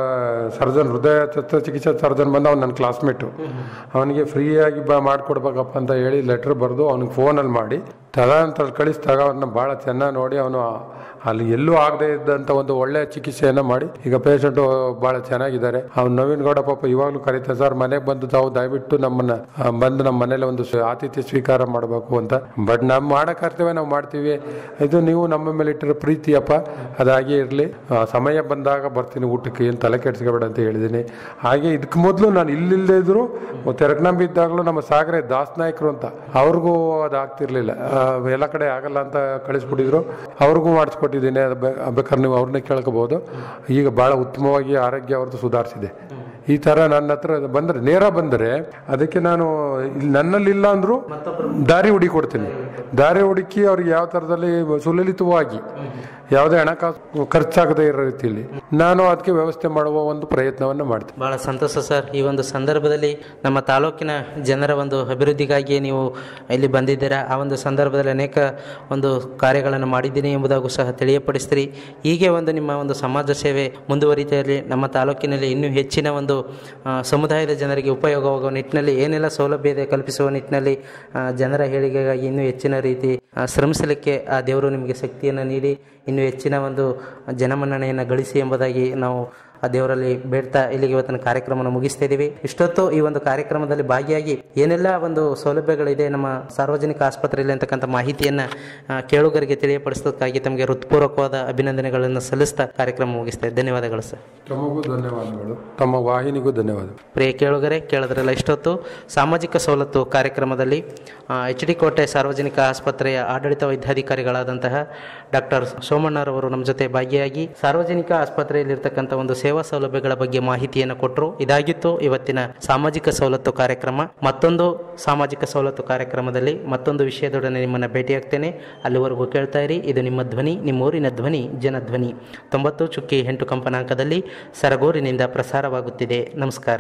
ಸರ್ಜನ್ ಹೃದಯ ಶಸ್ತ್ರಚಿಕಿತ್ಸೆ ಸರ್ಜನ್ ಬಂದು ಅವ್ನು ನನ್ನ ಕ್ಲಾಸ್ಮೇಟು ಅವನಿಗೆ ಫ್ರೀಯಾಗಿ ಬ ಮಾಡಿಕೊಡ್ಬೇಕಪ್ಪ ಅಂತ ಹೇಳಿ ಲೆಟ್ರ್ ಬರೆದು ಅವ್ನಿಗೆ ಫೋನಲ್ಲಿ ಮಾಡಿ ತದನಂತರ ಕಳಿಸಿದಾಗ ಅವನ್ನ ಭಾಳ ಚೆನ್ನಾಗಿ ನೋಡಿ ಅವನು ಅಲ್ಲಿ ಎಲ್ಲೂ ಆಗದೆ ಇದ್ದಂಥ ಒಂದು ಒಳ್ಳೆ ಚಿಕಿತ್ಸೆಯನ್ನು ಮಾಡಿ ಈಗ ಪೇಷಂಟು ಭಾಳ ಚೆನ್ನಾಗಿದ್ದಾರೆ ಅವ್ನು ನವೀನ್ ಗೌಡ ಪಾಪ ಇವಾಗಲೂ ಕರೀತಾರೆ ಸರ್ ಮನೆಗೆ ಬಂದು ತಾವು ದಯವಿಟ್ಟು ನಮ್ಮನ್ನ ಆ, ಬಂದು ನಮ್ಮ ಮನೇಲಿ ಒಂದು ಸ- ಆತಿಥ್ಯ ಸ್ವೀಕಾರ ಮಾಡಬೇಕು ಅಂತ ಬಟ್ ನಮ್ಮ ಮಾಡೋ ಕರ್ತವ್ಯ ನಾವು ಮಾಡ್ತೀವಿ ಇದು ನೀವು ನಮ್ಮ ಮೇಲೆ ಇಟ್ಟಿರೋ ಪ್ರೀತಿಯಪ್ಪ ಅದಾಗೆ ಇರಲಿ ಸಮಯ ಬಂದಾಗ ಬರ್ತೀನಿ ಊಟಕ್ಕೆ ಏನು ತಲೆ ಕೆಡಿಸ್ಕೋಬೇಡ ಅಂತ ಹೇಳಿದ್ದೀನಿ ಹಾಗೆ ಇದಕ್ಕೆ ಮೊದಲು ನಾನು ಇಲ್ಲಿಲ್ಲದೆ ಇದ್ರು ತೆರಕನಂಬಿ ಇದ್ದಾಗಲೂ ನಮ್ಮ ಸಾಗರೆ ದಾಸ್ ನಾಯಕರು ಅಂತ ಅವ್ರಿಗೂ ಅದು ಆಗ್ತಿರ್ಲಿಲ್ಲ ಆ, ಎಲ್ಲ ಕಡೆ ಆಗಲ್ಲ ಅಂತ ಕಳಿಸ್ಬಿಟ್ಟಿದ್ರು ಅವ್ರಿಗೂ ಮಾಡಿಸ್ಕೊಟ್ಟಿದ್ದೀನಿ ಅದು ಬೆ- ಬೇಕಾದ್ರೆ ನೀವು ಅವ್ರನ್ನೇ ಕೇಳ್ಕೋಬಹುದು ಈಗ ಭಾಳ ಉತ್ತಮವಾಗಿ ಆರೋಗ್ಯ ಅವ್ರದ್ದು ಸುಧಾರಿಸಿದೆ ಈ ತರ ನನ್ನ ಹತ್ರ ಬಂದ್ರೆ ನೇರ ಬಂದರೆ ಅದಕ್ಕೆ ನಾನು ಇಲ್ಲಿ ನನ್ನಲ್ಲಿ ಇಲ್ಲ ಅಂದ್ರು ದಾರಿ ಹುಡುಕೊಡ್ತೀನಿ ದಾರಿ ಹುಡುಕಿ ಅವ್ರಿಗೆ ಯಾವ ಥರದಲ್ಲಿ ಸುಲಲಿತವಾಗಿ ಯಾವುದೇ ಹಣಕಾಸು ಖರ್ಚಾಗದೇ ಇರೋ ರೀತಿಯಲ್ಲಿ ನಾನು ಅದಕ್ಕೆ ವ್ಯವಸ್ಥೆ ಮಾಡುವ ಒಂದು ಪ್ರಯತ್ನವನ್ನು ಮಾಡ್ತೀನಿ ಬಹಳ ಸಂತೋಷ ಸರ್ ಈ ಒಂದು ಸಂದರ್ಭದಲ್ಲಿ ನಮ್ಮ ತಾಲೂಕಿನ ಜನರ ಒಂದು ಅಭಿವೃದ್ಧಿಗಾಗಿ ನೀವು ಇಲ್ಲಿ ಬಂದಿದ್ದೀರಾ ಆ ಒಂದು ಸಂದರ್ಭದಲ್ಲಿ ಅನೇಕ ಒಂದು ಕಾರ್ಯಗಳನ್ನು ಮಾಡಿದ್ದೀನಿ ಎಂಬುದಾಗೂ ಸಹ ತಿಳಿಯಪಡಿಸ್ತೀರಿ ಹೀಗೆ ಒಂದು ನಿಮ್ಮ ಒಂದು ಸಮಾಜ ಸೇವೆ ಮುಂದುವರಿತೆಯಲ್ಲಿ ನಮ್ಮ ತಾಲೂಕಿನಲ್ಲಿ ಇನ್ನೂ ಹೆಚ್ಚಿನ ಒಂದು ಆ, ಸಮುದಾಯದ ಜನರಿಗೆ ಉಪಯೋಗವಾಗುವ ನಿಟ್ಟಿನಲ್ಲಿ ಏನೆಲ್ಲ ಸೌಲಭ್ಯ ಇದೆ ಕಲ್ಪಿಸುವ ನಿಟ್ಟಿನಲ್ಲಿ ಆ, ಜನರ ಹೇಳಿಕೆಗಾಗಿ ಇನ್ನೂ ಹೆಚ್ಚಿನ ರೀತಿ ಆ, ಶ್ರಮಿಸಲಿಕ್ಕೆ ಆ ದೇವರು ನಿಮಗೆ ಶಕ್ತಿಯನ್ನು ನೀಡಿ ಇನ್ನೂ ಹೆಚ್ಚಿನ ಒಂದು ಜನಮನ್ನಣೆಯನ್ನು ಗಳಿಸಿ ಎಂಬುದಾಗಿ ನಾವು ಆ ದೇವರಲ್ಲಿ ಬೇಡ್ತಾ ಇಲ್ಲಿಗೆ ಇವತ್ತಿನ ಕಾರ್ಯಕ್ರಮವನ್ನು ಮುಗಿಸ್ತಾ ಇದ್ದೀವಿ ಇಷ್ಟೊತ್ತು ಈ ಒಂದು ಕಾರ್ಯಕ್ರಮದಲ್ಲಿ ಭಾಗಿಯಾಗಿ ಏನೆಲ್ಲ ಒಂದು ಸೌಲಭ್ಯಗಳಿದೆ ನಮ್ಮ ಸಾರ್ವಜನಿಕ ಆಸ್ಪತ್ರೆಯಲ್ಲಿ ಅಂತಕ್ಕಂಥ ಮಾಹಿತಿಯನ್ನು ಆ, ಕೇಳುಗರಿಗೆ ತಿಳಿಯಪಡಿಸೋದಕ್ಕಾಗಿ ತಮಗೆ ಹೃತ್ಪೂರ್ವಕವಾದ ಅಭಿನಂದನೆಗಳನ್ನು ಸಲ್ಲಿಸ್ತಾ ಕಾರ್ಯಕ್ರಮ ಮುಗಿಸ್ತಾ ಇದ್ದೀನಿ. ಧನ್ಯವಾದಗಳು ಸರ್ ತಮಗೂ ಧನ್ಯವಾದಗಳು ತಮ್ಮ ವಾಹಿನಿಗೂ ಧನ್ಯವಾದಗಳು ಪ್ರಿಯ ಕೇಳುಗರೆ ಕೇಳಿದ್ರಲ್ಲ ಇಷ್ಟೊತ್ತು ಸಾಮಾಜಿಕ ಸವಲತ್ತು ಕಾರ್ಯಕ್ರಮದಲ್ಲಿ ಎಚ್ ಡಿ ಕೋಟೆ ಸಾರ್ವಜನಿಕ ಆಸ್ಪತ್ರೆಯ ಆಡಳಿತ ವೈದ್ಯಾಧಿಕಾರಿಗಳಾದಂತಹ ಡಾಕ್ಟರ್ ಸೋಮಣ್ಣರವರು ನಮ್ಮ ಜೊತೆ ಭಾಗಿಯಾಗಿ ಸಾರ್ವಜನಿಕ ಆಸ್ಪತ್ರೆಯಲ್ಲಿರ್ತಕ್ಕಂಥ ಒಂದು ಸೇವಾ ಸೌಲಭ್ಯಗಳ ಬಗ್ಗೆ ಮಾಹಿತಿಯನ್ನು ಕೊಟ್ಟರು ಇದಾಗಿತ್ತು ಇವತ್ತಿನ ಸಾಮಾಜಿಕ ಸವಲತ್ತು ಕಾರ್ಯಕ್ರಮ ಮತ್ತೊಂದು ಸಾಮಾಜಿಕ ಸವಲತ್ತು ಕಾರ್ಯಕ್ರಮದಲ್ಲಿ ಮತ್ತೊಂದು ವಿಷಯದೊಡನೆ ನಿಮ್ಮನ್ನು ಭೇಟಿಯಾಗ್ತೇನೆ ಅಲ್ಲಿವರೆಗೂ ಕೇಳ್ತಾ ಇರಿ ಇದು ನಿಮ್ಮ ಧ್ವನಿ ನಿಮ್ಮೂರಿನ ಧ್ವನಿ ಜನಧ್ವನಿ ತೊಂಬತ್ತು ಚುಕ್ಕಿ ಎಂಟು ಕಂಪನಾಂಕದಲ್ಲಿ ಸರಗೂರಿನಿಂದ ಪ್ರಸಾರವಾಗುತ್ತಿದೆ ನಮಸ್ಕಾರ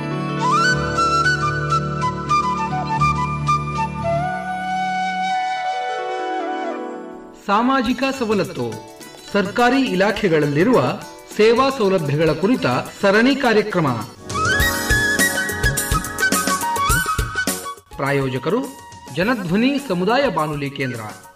ಸಾಮಾಜಿಕ ಸವಲತ್ತು ಸರ್ಕಾರಿ ಇಲಾಖೆಗಳಲ್ಲಿರುವ ಸೇವಾ ಸೌಲಭ್ಯಗಳ ಕುರಿತ ಸರಣಿ ಕಾರ್ಯಕ್ರಮ ಪ್ರಾಯೋಜಕರು ಜನಧ್ವನಿ ಸಮುದಾಯ ಬಾನುಲಿ ಕೇಂದ್ರ